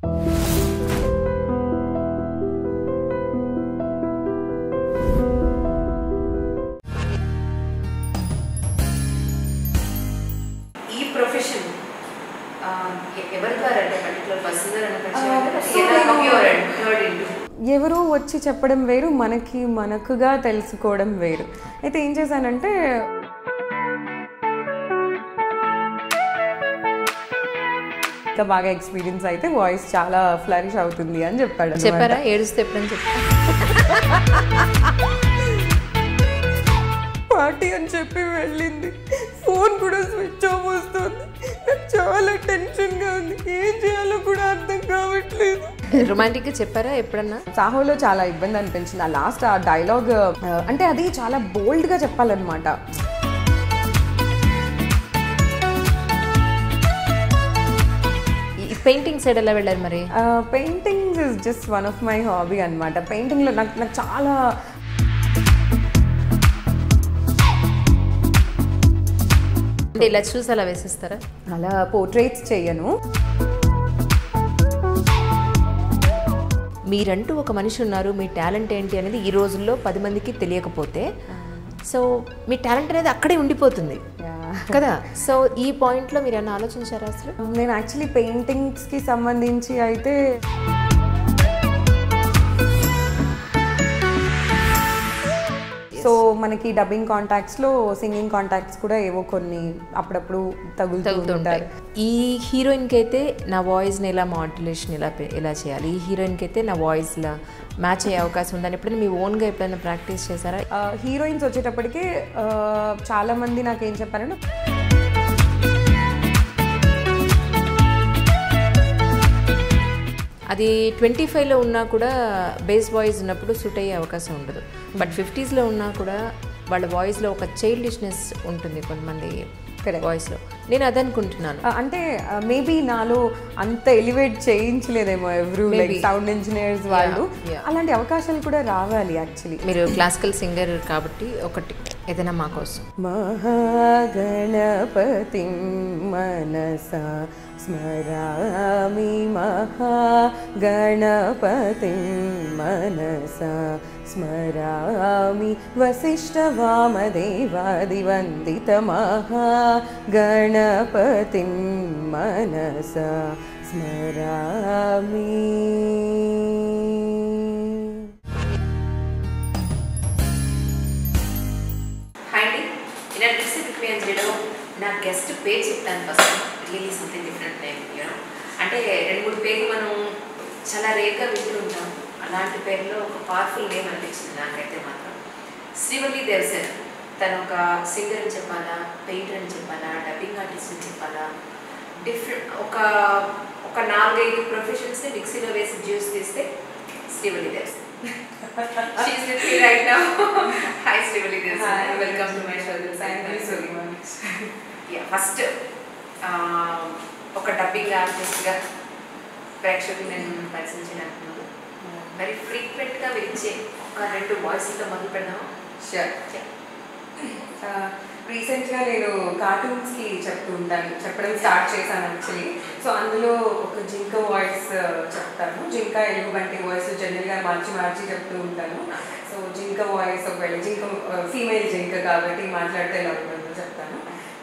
ఈ ప్రొఫెషన్ ఎవరి ద్వారా అంటే పర్టికులర్ పర్సన్ Uh, so నేను- థర్డ్ ఇంటూ ఎవరో వచ్చి చెప్పడం వేరు మనకి మనకుగా తెలుసుకోవడం వేరు అయితే ఏం చేశానంటే ఇంకా బాగా ఎక్స్పీరియన్స్ అయితే వాయిస్ చాలా ఫ్లరిష్ అవుతుంది అని చెప్పాడు అన్నమాట. చెప్పారా ఏడుస్తే ఎప్పుడని చెప్పారా పార్టీ అని చెప్పి వెళ్ళింది ఫోన్ కూడా స్విచ్ ఆఫ్ వస్తుంది నాకు చాలా టెన్షన్గా ఉంది ఏం చేయాలో కూడా అర్థం కావట్లేదు రొమాంటిక్ గా చెప్పారా ఎప్పుడన్నా సాహోలో చాలా ఇబ్బంది అనిపించింది ఆ లాస్ట్ ఆ డైలాగ్ అంటే అది చాలా బోల్డ్గా చెప్పాలన్నమాట ఈ పెయింటింగ్ సైడ్ ఎలా వెళ్ళారు మరి paintings is just one of my hobby అనమాట పెయింటింగ్లో నాకు నాకు చాలా అంటే ఇలా చూసి అలా వేసేస్తారా అలా పోర్ట్రేట్స్ చేయను మీరంటూ ఒక మనిషి ఉన్నారు మీ టాలెంట్ ఏంటి అనేది ఈ రోజుల్లో పది మందికి తెలియకపోతే సో మీ టాలెంట్ అనేది అక్కడే ఉండిపోతుంది కదా సో ఈ పాయింట్లో మీరు ఏమైనా ఆలోచించారా అసలు నేను యాక్చువల్లీ పెయింటింగ్స్కి సంబంధించి అయితే సో మనకి డబ్బింగ్ కాంటాక్ట్స్లో సింగింగ్ కాంటాక్ట్స్ కూడా ఏవో కొన్ని అప్పుడప్పుడు తగులుతూ తగ్గుతుంటాయి ఉంటారు ఈ హీరోయిన్కి అయితే నా వాయిస్ని ఎలా మాడ్యులేషన్ ఎలా పె- ఎలా చేయాలి ఈ హీరోయిన్కి అయితే నా వాయిస్లా మ్యాచ్ అయ్యే అవకాశం ఉందని ఎప్పుడైనా మీ ఓన్గా ఎప్పుడైనా ప్రాక్టీస్ చేశారా హీరోయిన్స్ వచ్చేటప్పటికి ఆ, చాలా మంది నాకు ఏం చెప్పారంటే అది ట్వంటీ ఫైవ్లో ఉన్నా కూడా బేస్ వాయిస్ ఉన్నప్పుడు సూట్ అయ్యే అవకాశం ఉండదు బట్ ఫిఫ్టీస్లో ఉన్నా కూడా వాళ్ళ వాయిస్లో ఒక చైల్డిష్నెస్ ఉంటుంది కొంతమంది Correct. వాయిస్లో నేను అదే అనుకుంటున్నాను ఆ, అంటే మేబీ నాలో అంత ఎలివేట్ చేయించలేదేమో ఎవరు లైక్ Maybe. సౌండ్ ఇంజనీర్స్ వాళ్ళు yeah. అలాంటి అవకాశాలు కూడా రావాలి యాక్చువల్లీ మీరు క్లాసికల్ సింగర్ కాబట్టి ఒకటి ఏదైనా మా కోసం महागणपतिं मनसा स्मरामि महागणपतिं मनसा स्मरामि वसिष्ठवामदेवादिवन्दितमहागणपतिं मनसा स्मरामि హాయ్ అండి ఇలా ట్రిక్స్ విత్ అంజలిలో నా గెస్ట్ పేరు చెప్తాను first really something different name you know అంటే రెండు మూడు పేర్లు మనం చాలా రేర్గా వింటూ ఉంటాం అలాంటి పేరులో ఒక పవర్ఫుల్ నేమ్ అనిపించింది నాకైతే మాత్రం శ్రీవల్లి దేవసేన తను ఒక సింగర్ అని చెప్పాలా పెయింటర్ అని చెప్పాలా డబ్బింగ్ ఆర్టిస్ట్ అని చెప్పాలా డిఫరెంట్ ఒక ఒక నాలుగైదు ప్రొఫెషన్స్ని మిక్సీలో వేసి జ్యూస్ తీస్తే Srivalli Devasena She's with me right now. Hi, Srivali Desan. Welcome to my show. Thank you so much. Yeah, first ఒక డబ్బింగ్ ఆర్టిస్ట్గా ప్రేక్షకులు నేను పరిశీలించిన అనుకున్నాను మరి ఫ్రీక్వెంట్గా విరిచే ఒక రెండు వాయిస్లతో మొదలు పెడదామా Sure. రీసెంట్గా నేను కార్టూన్స్కి చెప్తూ ఉంటాను చెప్పడం స్టార్ట్ చేశాను యాక్చువల్లీ సో అందులో ఒక జింక వాయిస్ చెప్తాను జింక ఎలుగు వంటి వాయిస్ జనరల్గా మార్చి మార్చి చెప్తూ ఉంటాను సో జింక వాయిస్ ఒకవేళ జింక ఫీమేల్ జింక కాబట్టి మాట్లాడితే ఎలా ఉంటుందో చెప్తాను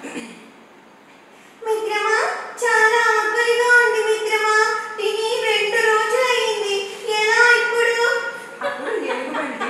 మిత్రమా చాలా ఆకలిగా ఉంది మిత్రమా తిని రెండు రోజులైంది ఎలా ఇప్పుడు అప్పుడు ఎలుగుబంటి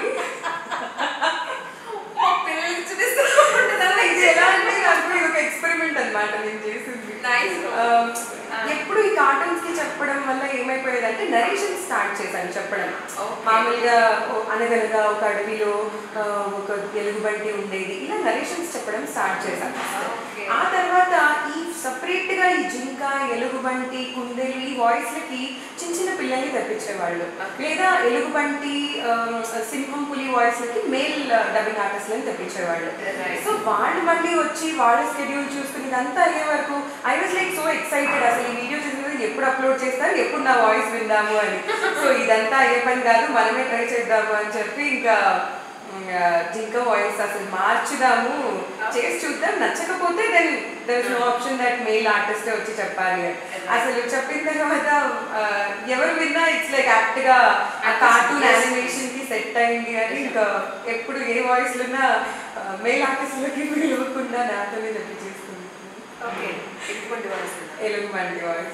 పిల్లలకి చూపిస్తూ ఇది ఎలా అంటే నాకు ఇది ఒక ఎక్స్పెరిమెంట్ అన్నమాట నేను చేసింది Nice. ఆ, ఎప్పుడు ఈ కార్టూన్స్ కి చెప్పడం వల్ల ఏమైపోయేదంటే నరేషన్ స్టార్ట్ చేశాను చెప్పడం Okay. మామూలుగా ఓ- అనగనగా ఒక అడవిలో ఆ, ఒక ఎలుగుబంటి ఉండేది ఇలా నరేషన్స్ చెప్పడం స్టార్ట్ చేశాను Okay. ఆ తర్వాత ఈ సపరేట్ గా ఈ జింక ఎలుగుబంటి కుందేలు ఈ వాయిస్ లకి చిన్న చిన్న పిల్లల్ని తెప్పించేవాళ్ళు లేదా ఎలుగుబంటి ఆ, సింహం పులి వాయిస్ లకి మేల్ డబ్బింగ్ ఆర్టిస్ట్లని తెప్పించేవాళ్ళు Right. సో వాళ్ళు మళ్ళీ వచ్చి వాళ్ళ స్కెడ్యూల్ చూసుకుని ఇదంతా అయ్యే వరకు I was like so excited అసలు ఈ వీడియో చేసేది ఎప్పుడు అప్లోడ్ చేస్తారు ఎప్పుడు నా వాయిస్ విందాము అని సో ఇదంతా అయ్యే పని కాదు మనమే ట్రై చేద్దాము అని చెప్పి ఇంకా ఉమ్, ఆ, జింక వాయిస్ అసలు మార్చుదాము చేసి చూద్దాం నచ్చకపోతే then there is no option that male artist వచ్చి చెప్పాలి అని. అసలు చెప్పిన తర్వాత ఆ, ఎవరు విన్నా ఇట్స్ లైక్ యాక్ట్ గా ఆ కార్టూన్ యానిమేషన్ కి సెట్ అయింది అని ఇంకా ఎప్పుడు ఏ వాయిస్ ఉన్నా మెయిల్ ఆర్టిస్ట్లకి పిలవకుండా నాతోనే చెప్పి చేసుకుంటుంది ఓకే ఎటువంటి వాయిస్ ఎలుగుబంటి వాయిస్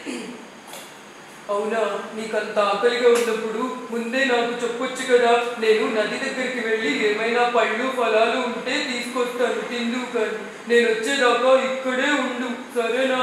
అవునా నీకంత ఆకలిగా ఉన్నప్పుడు ముందే నాకు చెప్పొచ్చు కదా నేను నది దగ్గరికి వెళ్ళి ఏమైనా పళ్ళు ఫలాలు ఉంటే తీసుకొస్తాను తిందు కానీ నేను వచ్చేదాకా ఇక్కడే ఉండు సరేనా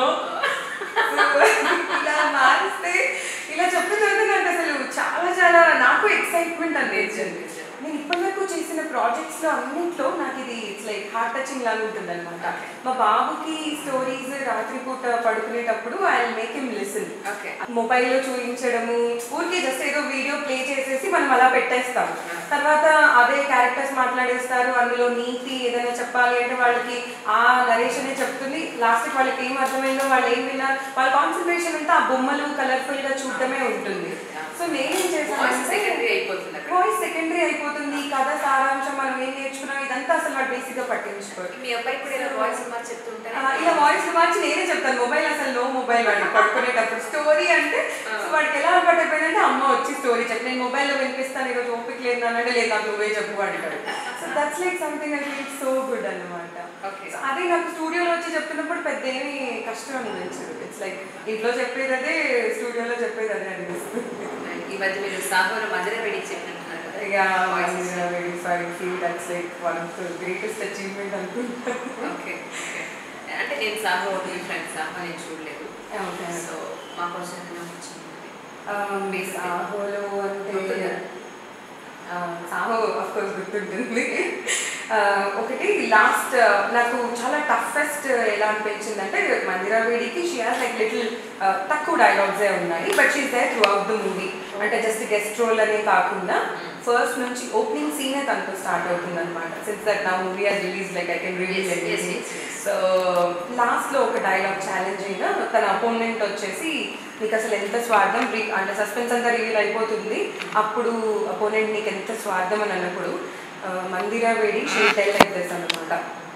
ఇలా మారిస్తే ఇలా చెప్పిన తర్వాత నాకు అసలు చాలా చాలా నాకు ఎక్సైట్మెంట్ అనిపించింది నేను ఇప్పటివరకు చేసిన ప్రాజెక్ట్స్ లో అన్నింటిలో నాకు ఇది ఇట్స్ లైక్ హార్ట్ టచింగ్ లాగా ఉంటుంది అనమాట మా బాబుకి స్టోరీస్ రాత్రిపూట పడుకునేటప్పుడు I make him listen okay mobile లో చూపించడము ఊరికి జస్ట్ ఏదో వీడియో ప్లే చేసేసి మనం అలా పెట్టేస్తాం తర్వాత అదే క్యారెక్టర్స్ మాట్లాడేస్తారు అందులో నీతి ఏదైనా చెప్పాలి అంటే వాళ్ళకి ఆ నరేషనే చెప్తుంది లాస్ట్ వాళ్ళకి ఏం అర్థమైందో వాళ్ళు ఏం విన్నారు వాళ్ళ కాన్సన్ట్రేషన్ అంతా ఆ బొమ్మలు కలర్ఫుల్ గా చూడటమే ఉంటుంది సో నేనేం వాయిస్ చేశాను సెకండరీ అయిపోతుంది అక్కడ వాయిస్ సెకండరీ అయిపోతుంది కథ సారాంశం మనం ఏం నేర్చుకున్నాం ఇదంతా అసలు వాడు బేసిక్ గా పట్టించుకోరు మీ అబ్బాయికి కూడా ఇలా వాయిస్ మార్చి చెప్తుంటారా ఆ, ఇలా వాయిస్ మార్చి నేనే చెప్తాను మొబైల్ అసలు నో మొబైల్ వాడికి పడుకునేటప్పుడు స్టోరీ అంటే సో వాడికి ఎలా అలవాటు అయిపోయిందంటే అమ్మ వచ్చి స్టోరీ చెప్పి నేను మొబైల్లో వినిపిస్తాను ఈరోజు ఓపిక లేదు అంటే లేదు నాకు నువ్వే చెప్పు అంటాడు so that's like something I feel so good అన్నమాట Okay. సో అదే నాకు స్టూడియోలో వచ్చి చెప్తున్నప్పుడు పెద్ద ఏమి కష్టం అనిపించదు ఇట్స్ లైక్ ఇంట్లో చెప్పేది అదే స్టూడియోలో చెప్పేది అదే అనిపిస్తుంది ఈ మధ్య మీరు సాహోలో మధుర వెడి చెప్పినట్టున్నారు కదా Yeah, Voices. I'm very sorry. I feel that's like one of the greatest achievement అనుకుంటాను. ఓకే ఓకే అంటే నేను సాహో మీ ఫ్రెండ్ సాహో నేను చూడలేదు Okay. సో మా కోసం ఏమైనా వచ్చింది Um, Basically. సాహోలో అంటే గుర్తుందా? um, సాహో ఆఫ్ కోర్స్ గుర్తుంటుంది Uh, ఒకటి లాస్ట్ నాకు చాలా టఫెస్ట్ ఎలా అనిపించింది అంటే మందిరా వేడికి షీ హాస్ లైక్ లిటిల్ తక్కువ డైలాగ్సే ఉన్నాయి but she's there throughout the movie అంటే జస్ట్ గెస్ట్ రోల్ అనే కాకుండా ఫస్ట్ నుంచి ఓపెనింగ్ సీనే తనతో స్టార్ట్ అవుతుంది అనమాట సిన్స్ దట్ నా movie has release like I can release Yes, yes, yes, yes. So last లో ఒక డైలాగ్ ఛాలెంజింగ్ గా తన అపోనెంట్ వచ్చేసి నీకు అసలు ఎంత స్వార్థం రి- అంటే సస్పెన్స్ అంతా రివీల్ అయిపోతుంది అప్పుడు అపోనెంట్ నీకు ఎంత స్వార్థం అని అన్నప్పుడు ఆ, మందిరా వేడి షీ టెల్ లైక్ దిస్ అనమాట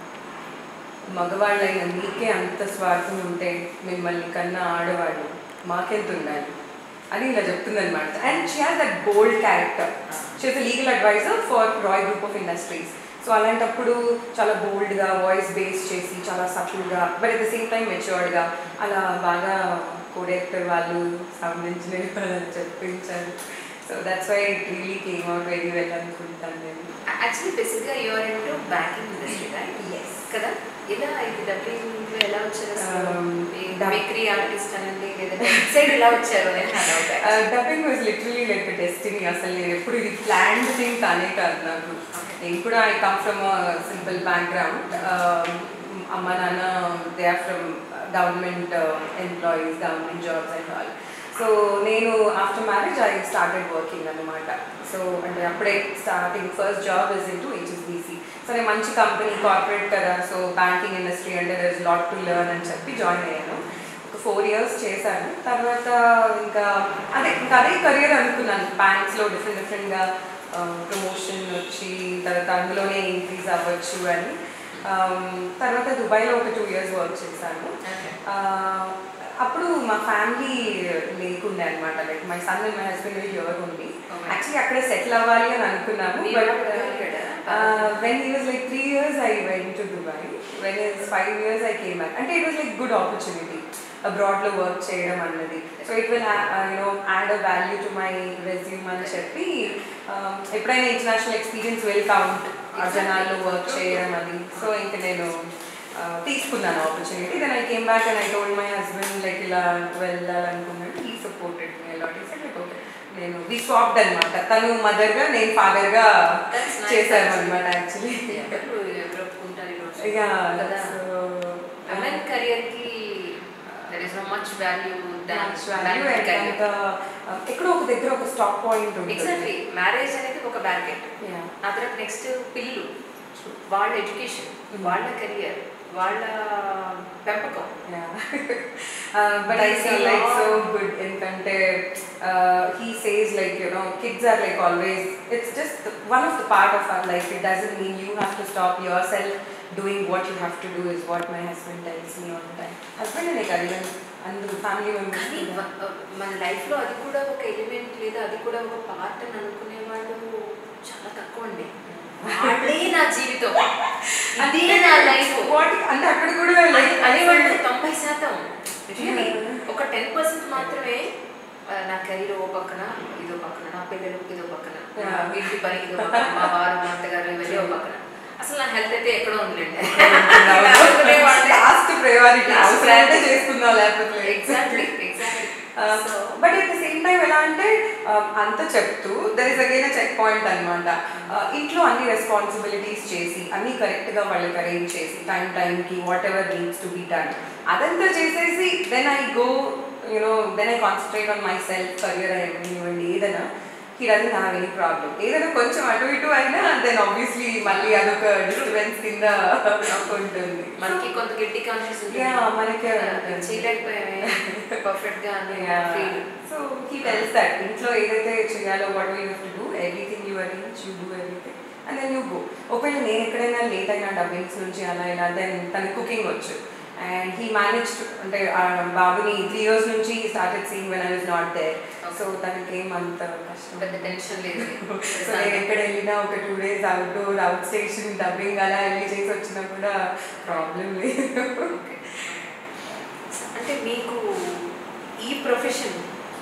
మగవాళ్ళైన మీకే అంత స్వార్థం ఉంటే మిమ్మల్ని కన్నా ఆడవాళ్ళు మాకెంత ఉండాలి అని ఇలా చెప్తుంది అనమాట and she has that bold character she's legal adviser for Roy group of industries so అలాంటప్పుడు చాలా బోల్డ్గా వాయిస్ బేస్ చేసి చాలా సఫుల్గా but at the same time మెచ్యూర్డ్గా అలా బాగా కోడెక్టర్ వాళ్ళు సౌండ్ ఇంజనీర్ వాళ్ళు చెప్పించారు so that's why it really came out very well అనుకుంటాను నేను యాక్చువల్లీ బేసిక్గా your into banking industry right yes కదా ఇలా ఇది డబ్బింగ్ ఎలా వచ్చారు అసలు Um, మీ dub- మిక్రీ ఆర్టిస్ట్ అనండి లేదంటే సైడ్ ఎలా వచ్చారు అనేది నా doubt dubbing was literally like destiny అసలు నేను ఎప్పుడు ఇది ప్లాన్డ్ థింగ్ కానే కాదు నాకు నేను కూడా I come from simple background అమ్మ నాన్న they are from government employees government jobs and all so నేను after marriage I started working అనమాట సో అంటే అప్పుడే starting first job is in to HSBC so నేను మంచి కంపెనీ కార్పొరేట్ కదా so banking industry అంటే there is lot to learn అని చెప్పి జాయిన్ అయ్యాను ఒక ఫోర్ ఇయర్స్ చేశాను తర్వాత ఇంకా అదే ఇంకా అదే కెరియర్ అనుకున్నాను బ్యాంక్స్లో డిఫరెంట్ డిఫరెంట్గా ప్రమోషన్ వచ్చి తర్వాత అందులోనే ఇంక్రీజ్ అవ్వచ్చు అని Um, తర్వాత దుబాయ్లో ఒక టూ ఇయర్స్ వర్క్ చేశాను ఆ, అప్పుడు మా ఫ్యామిలీ లేకుండే అనమాట like my son and my husband ఎవరు ఉంది Okay. యాక్చువల్లీ అక్కడే సెటిల్ అవ్వాలి అని అనుకున్నాము మీరు బట్ అప్పుడు వెళ్ళాడా? When he was like three years I went to Dubai when is five years I came back అంటే it was like good opportunity అబ్రాడ్లో వర్క్ చేయడం అన్నది so it will you know add a value to my resume అని చెప్పి uh, ఎప్పుడైనా international experience well count ఆ జనాల్లో work చేయడం అది సో ఇంక నేను uh, తీసుకున్నాను opportunity then I came back and I told my husband like ఇలా వెళ్ళాలనుకున్నాను ఈ supported me a lot like okay నేను వి స్వాప్డ్ అనమాట తను మదర్గా నేను ఫాదర్గా That's nice, చేశాను actually. అనమాట యాక్చువల్లీ ఎవరు ఎవరు ఒప్పుకుంటారు ఈ రోజు? ఇక కదా సో ఉమెన్ కెరియర్ కి there is no much value than value and ఎక్కడో ఒక దగ్గర ఒక స్టాప్ పాయింట్ ఉంటుంది ఎగ్జాక్ట్లీ మ్యారేజ్ అనేది ఒక బ్యాకెట్ Yeah. ఆ తర్వాత నెక్స్ట్ పిల్లలు వాళ్ళ ఎడ్యుకేషన్ వాళ్ళ కెరియర్ వాళ్ళ పెంపకం but I feel like so good ఎందుకంటే he says like you know kids are like always it's just one of the part of our life it doesn't mean you have to stop yourself doing what you have to do is what my husband tells me on time husband అనే కాదు అందరూ family కానీ members వ- మన లైఫ్లో అది కూడా ఒక ఎలిమెంట్ లేదా అది కూడా ఒక పార్ట్ అని అనుకునే వాళ్ళు చాలా తక్కువ అండి అదే నా జీవితం అదే నా లైఫ్ వాటి అంటే అక్కడ కూడా like అదే వాళ్ళు తొంభై శాతం Really, ఒక టెన్ పర్సెంట్ మాత్రమే ఆ, నా కెరీర్ ఓ పక్కన ఇదో పక్కన నా పిల్లలు ఇదో పక్కన నా Yeah. ఇంటి పని ఇదో పక్కన మా వారు మా అత్తగారు ఇవన్నీ ఓ పక్కన అసలు నా హెల్త్ అయితే ఎక్కడో ఉందిలేండి అనుకునే వాళ్ళే. లాస్ట్ ప్రయారిటీ Last అవసరం అంటే చేసుకుందాం లేకపోతే exactly exactly so but at the same time ఎలా అంటే um, అంత చెప్తూ there is again check point అనమాట ఇంట్లో అన్ని రెస్పాన్సిబిలిటీస్ చేసి అన్ని కరెక్ట్ గా వాళ్ళకి అరేంజ్ చేసి టైం టైంకి whatever needs to be done అదంతా చేసేసి then I go you know then I concentrate on myself career ఇవ్వండి ఏదైనా he doesn't have any problem ఏదైనా కొంచెం అటు ఇటు అయినా దెన్ ఆబ్వియస్లీ మళ్ళీ అదొక డిస్టర్బెన్స్ కింద ఉంటుంది మనకి కొంత గిట్టి కాన్షియస్ ఉంటుంది Yeah, మనకి ఆ, చేయలేకపోయామే పర్ఫెక్ట్ గా అని feel so he tells that ఇంట్లో ఏదైతే చేయాలో what you to do everything you arrange you do everything and then you go ఒకవేళ నేను ఎక్కడైనా లేట్ అయినా డబ్బింగ్స్ నుంచి అలా ఇలా దెన్ తన కుకింగ్ వచ్చు అండ్ హీ మేనేజ్ అంటే ఆ బాబుని త్రీ ఇయర్స్ నుంచి started seeing when I was not there so తనకి ఏమంత కష్టం పెద్ద టెన్షన్ లేదు సో నేను ఎక్కడ వెళ్ళినా ఒక two days outdoor outstation dubbing అలా వెళ్ళి చేసి వచ్చినా కూడా ప్రాబ్లం లేదు Okay. అంటే మీకు ఈ ప్రొఫెషన్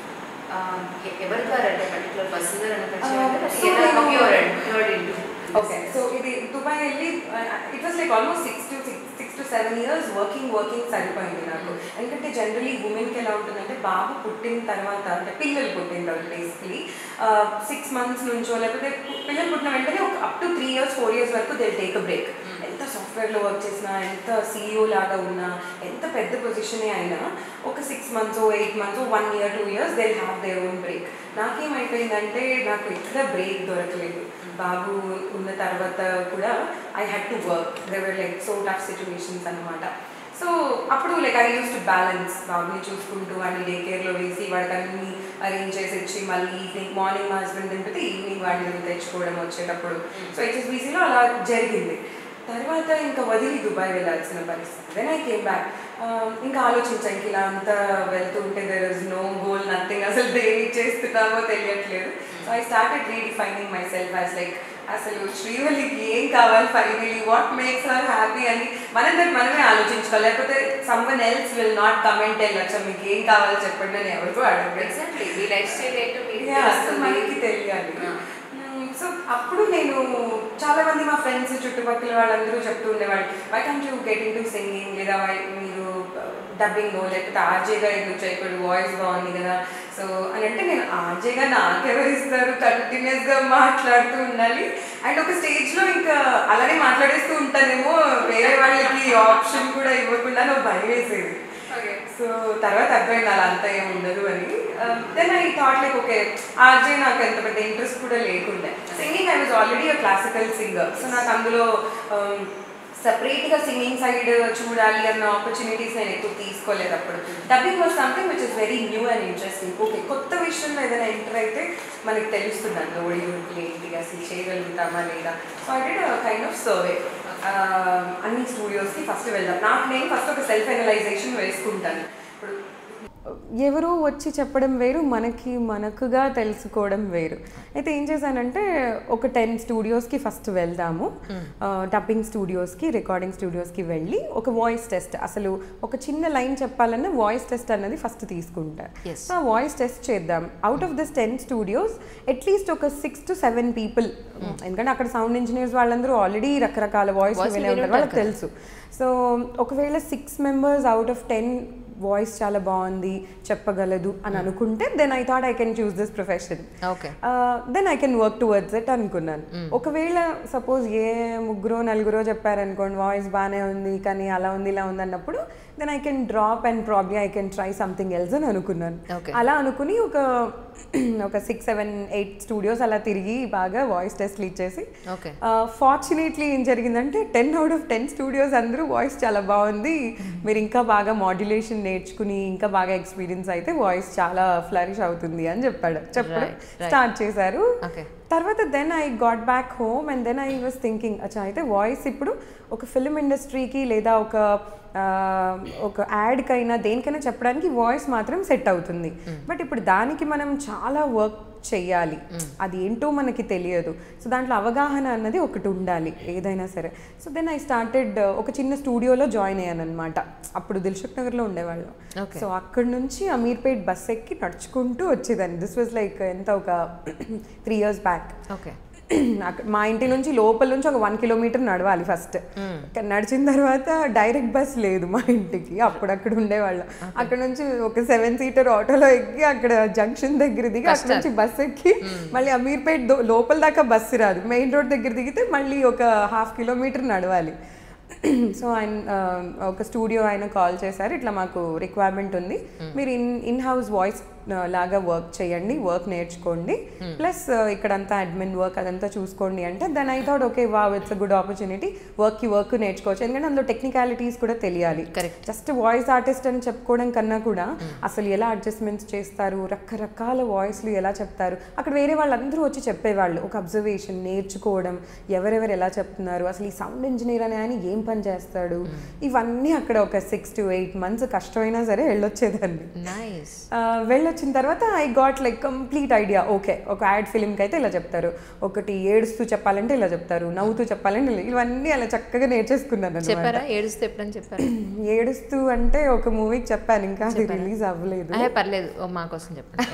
ఎవరి ద్వారా అంటే పర్టికులర్ పర్సన్ ద్వారా Uh, so నేను- ఓకే ఓకే సో ఇది దుబాయ్ వెళ్ళి it was like almost six to six to seven years working working సరిపోయింది నాకు ఎందుకంటే జనరలీ ఉమెన్కి ఎలా ఉంటుందంటే బాబు పుట్టిన తర్వాత అంటే పిల్లలు పుట్టిన తర్వాత బేసికలీ సిక్స్ మంత్స్ నుంచో లేకపోతే పు- పిల్లలు పుట్టిన వెంటనే ఒక up to three years four years వరకు దే టేక్ అ బ్రేక్ ఎంత సాఫ్ట్వేర్లో వర్క్ చేసినా ఎంత సీఈఓ లాగా ఉన్నా ఎంత పెద్ద పొజిషనే అయినా ఒక six months eight months one year two years they have their own break నాకేమైపోయిందంటే నాకు ఎక్కడ బ్రేక్ దొరకలేదు బాబు ఉన్న తర్వాత కూడా ఐ హ్యాడ్ టు వర్క్ దేవర్ లైక్ సో టఫ్ సిచ్యువేషన్స్ అనమాట సో అప్పుడు like I use to balance బాబుని చూసుకుంటూ వాడిని డే కేర్లో వేసి వాడికి అన్ని అరేంజ్ చేసి ఇచ్చి మళ్ళీ ఈవినింగ్ మార్నింగ్ మా హస్బెండ్ తింటుంది ఈవినింగ్ వాడిని తెచ్చుకోవడం వచ్చేటప్పుడు సో హెచ్ఎస్బీసీలో అలా జరిగింది తర్వాత ఇంకా వదిలి దుబాయ్ వెళ్ళాల్సిన పరిస్థితి దెన్ ఐ కేమ్ బ్యాక్ ఇంకా ఆలోచించాను ఇంక ఇలా అంతా వెళ్తూ ఉంటే there is no goal nothing అసలు దేని చేస్తున్నామో తెలియట్లేదు so I started redefining myself as like అసలు శ్రీవల్లికి ఏం కావాలి finally what makes her happy అని మనందరికి మనమే ఆలోచించుకోవాలి లేకపోతే someone else will not comment వెళ్ళచ్చు మీకు ఏం కావాలో చెప్పండి అని ఎవరికో అడగదు ఎగ్జాక్ట్లీ మీ లైఫ్ స్టైల్ ఏంటో మీకు Yeah, so తెలుస్తుంది. మనకి తెలియాలి Yeah. సో అప్పుడు నేను చాలా మంది మా ఫ్రెండ్స్ చుట్టుపక్కల వాళ్ళందరూ చెప్తూ ఉండేవాళ్ళు why can't you get into singing లేదా why మీరు డబ్బింగ్ లేకపోతే ఆర్జేగా ఎందుకు చేయకూడదు వాయిస్ బాగుంది కదా సో అని అంటే నేను ఆర్జేగా నాకెవరు ఇస్తారు కంటిన్యూస్గా మాట్లాడుతూ ఉండాలి అండ్ ఒక స్టేజ్లో ఇంకా అలానే మాట్లాడేస్తూ ఉంటానేమో వేరే వాళ్ళకి ఆప్షన్ కూడా ఇవ్వకుండా నాకు భయం వేసేది Okay. సో తర్వాత అర్థమైంది అలా అంతా ఏమి ఉండదు అని then I thought like okay RJ నాకు ఎంత పెద్ద ఇంట్రెస్ట్ కూడా లేకుండే singing I was already a classical singer so నాకు అందులో సపరేట్గా సింగింగ్ సైడ్ చూడాలి అన్న ఆపర్చునిటీస్ నేను ఎక్కువ తీసుకోలేదు అప్పుడు dubbing was something which is very new and interesting okay కొత్త విషయంలో ఏదైనా ఎంటర్ అయితే మనకి తెలుస్తుంది అందులో ఒడిగుడుకులు ఏంటి అసలు చేయగలుగుతామా లేదా so I did kind of survey అన్ని స్టూడియోస్కి ఫస్ట్ వెళ్దాం నాకు నేను ఫస్ట్ ఒక సెల్ఫ్ ఎనలైజేషన్ వేసుకుంటాను ఇప్పుడు ఎవరో వచ్చి చెప్పడం వేరు మనకి మనకుగా తెలుసుకోవడం వేరు అయితే ఏం చేశానంటే ఒక టెన్ స్టూడియోస్కి ఫస్ట్ వెళ్దాము డబ్బింగ్ స్టూడియోస్కి రికార్డింగ్ స్టూడియోస్కి వెళ్ళి ఒక వాయిస్ టెస్ట్ అసలు ఒక చిన్న లైన్ చెప్పాలన్నా వాయిస్ టెస్ట్ అన్నది ఫస్ట్ తీసుకుంటా Yes. సో ఆ వాయిస్ టెస్ట్ చేద్దాం out of this ten studios at least ఒక సిక్స్ టు సెవెన్ పీపుల్ ఎందుకంటే అక్కడ సౌండ్ ఇంజనీర్స్ వాళ్ళందరూ ఆల్రెడీ రకరకాల వాయిస్ Voice వినే విని ఉంటారు ఉంటారు వాళ్ళకి తెలుసు సో ఒకవేళ six members out of ten voice చాలా బాగుంది చెప్పగలదు అని అనుకుంటే then I thought I can choose this profession okay then I can work towards it అనుకున్నాను ఒకవేళ సపోజ్ ఏ ముగ్గురో నలుగురో చెప్పారనుకోండి వాయిస్ బాగానే ఉంది కానీ అలా ఉంది ఇలా ఉంది అన్నప్పుడు then I can drop and probably I can try something else అని అనుకున్నాను Okay. అలా అనుకుని ఒక ఒక సిక్స్ సెవెన్ ఎయిట్ స్టూడియోస్ అలా తిరిగి బాగా వాయిస్ టెస్ట్లు ఇచ్చేసి ఓకే ఫార్చునేట్లీ ఏం జరిగిందంటే ten out of ten studios అందరూ వాయిస్ చాలా బాగుంది మీరు ఇంకా బాగా మాడ్యులేషన్ నేర్చుకుని ఇంకా బాగా ఎక్స్పీరియన్స్ అయితే వాయిస్ చాలా ఫ్లరిష్ అవుతుంది అని చెప్పాడు చెప్పడం Right, right. స్టార్ట్ చేశారు Okay. తర్వాత then I got back home and then I was thinking అచ్చా అయితే వాయిస్ ఇప్పుడు ఒక ఫిల్మ్ ఇండస్ట్రీకి లేదా ఒక ఆ, ఒక యాడ్కైనా దేనికైనా చెప్పడానికి వాయిస్ మాత్రం సెట్ అవుతుంది బట్ ఇప్పుడు దానికి మనం చాలా వర్క్ చెయ్యాలి అది ఏంటో మనకి తెలియదు సో దాంట్లో అవగాహన అన్నది ఒకటి ఉండాలి ఏదైనా సరే సో దెన్ ఐ స్టార్టెడ్ ఒక చిన్న స్టూడియోలో జాయిన్ అయ్యాను అనమాట అప్పుడు దిల్షుక్ నగర్లో ఉండేవాళ్ళం Okay. సో అక్కడ నుంచి అమీర్పేట్ బస్ ఎక్కి నడుచుకుంటూ వచ్చేదాన్ని దిస్ వాజ్ లైక్ ఎంత ఒక త్రీ ఇయర్స్ బ్యాక్ ఓకే అక్కడ మా ఇంటి నుంచి లోపల నుంచి ఒక వన్ కిలోమీటర్ నడవాలి ఫస్ట్ నడిచిన తర్వాత డైరెక్ట్ బస్ లేదు మా ఇంటికి అప్పుడు అక్కడ ఉండేవాళ్ళం అక్కడ నుంచి ఒక సెవెన్ సీటర్ ఆటోలో ఎక్కి అక్కడ జంక్షన్ దగ్గర దిగి అక్కడ నుంచి బస్ ఎక్కి మళ్ళీ అమీర్పేట్ దో- లోపల దాకా బస్సు రాదు మెయిన్ రోడ్ దగ్గర దిగితే మళ్ళీ ఒక హాఫ్ కిలోమీటర్ నడవాలి సో ఆయన ఆ, ఒక స్టూడియో ఆయన కాల్ చేశారు ఇట్లా మాకు రిక్వైర్మెంట్ ఉంది మీరు ఇన్ ఇన్ హౌస్ వాయిస్ లాగా వర్క్ చేయండి వర్క్ నేర్చుకోండి ప్లస్ ఇక్కడంతా అడ్మిన్ వర్క్ అదంతా చూసుకోండి అంటే దెన్ ఐ థాట్ ఓకే వా ఇట్స్ అ గుడ్ ఆపర్చునిటీ వర్క్కి వర్క్ నేర్చుకోవచ్చు ఎందుకంటే అందులో టెక్నికాలిటీస్ కూడా తెలియాలి Correct. జస్ట్ వాయిస్ ఆర్టిస్ట్ అని చెప్పుకోవడం కన్నా కూడా అసలు ఎలా అడ్జస్ట్మెంట్స్ చేస్తారు రకరకాల వాయిస్లు ఎలా చెప్తారు అక్కడ వేరే వాళ్ళందరూ వచ్చి చెప్పేవాళ్ళు ఒక అబ్జర్వేషన్ నేర్చుకోవడం ఎవరెవరు ఎలా చెప్తున్నారు అసలు ఈ సౌండ్ ఇంజనీర్ అనే ఆయన ఏం పని చేస్తాడు ఇవన్నీ అక్కడ ఒక సిక్స్ టు ఎయిట్ మంత్స్ కష్టమైనా సరే వెళ్ళొచ్చేదాన్ని నైస్ ఆ, వెళ్ళొచ్చిన తర్వాత I got like complete idea okay ఒక యాడ్ ఫిల్మ్కి అయితే ఇలా చెప్తారు ఒకటి ఏడుస్తూ చెప్పాలంటే ఇలా చెప్తారు నవ్వుతూ చెప్పాలంటే ఇలా- ఇవన్నీ అలా చక్కగా నేర్చేసుకున్నాను అన్నమాట. చెప్పారా ఏడుస్తే ఎప్పుడని చెప్పారా ఏడుస్తూ అంటే ఒక మూవీకి చెప్పాను ఇంకా అది రిలీజ్ అవ్వలేదు అదే పర్లేదు ఓ మా కోసం చెప్పండి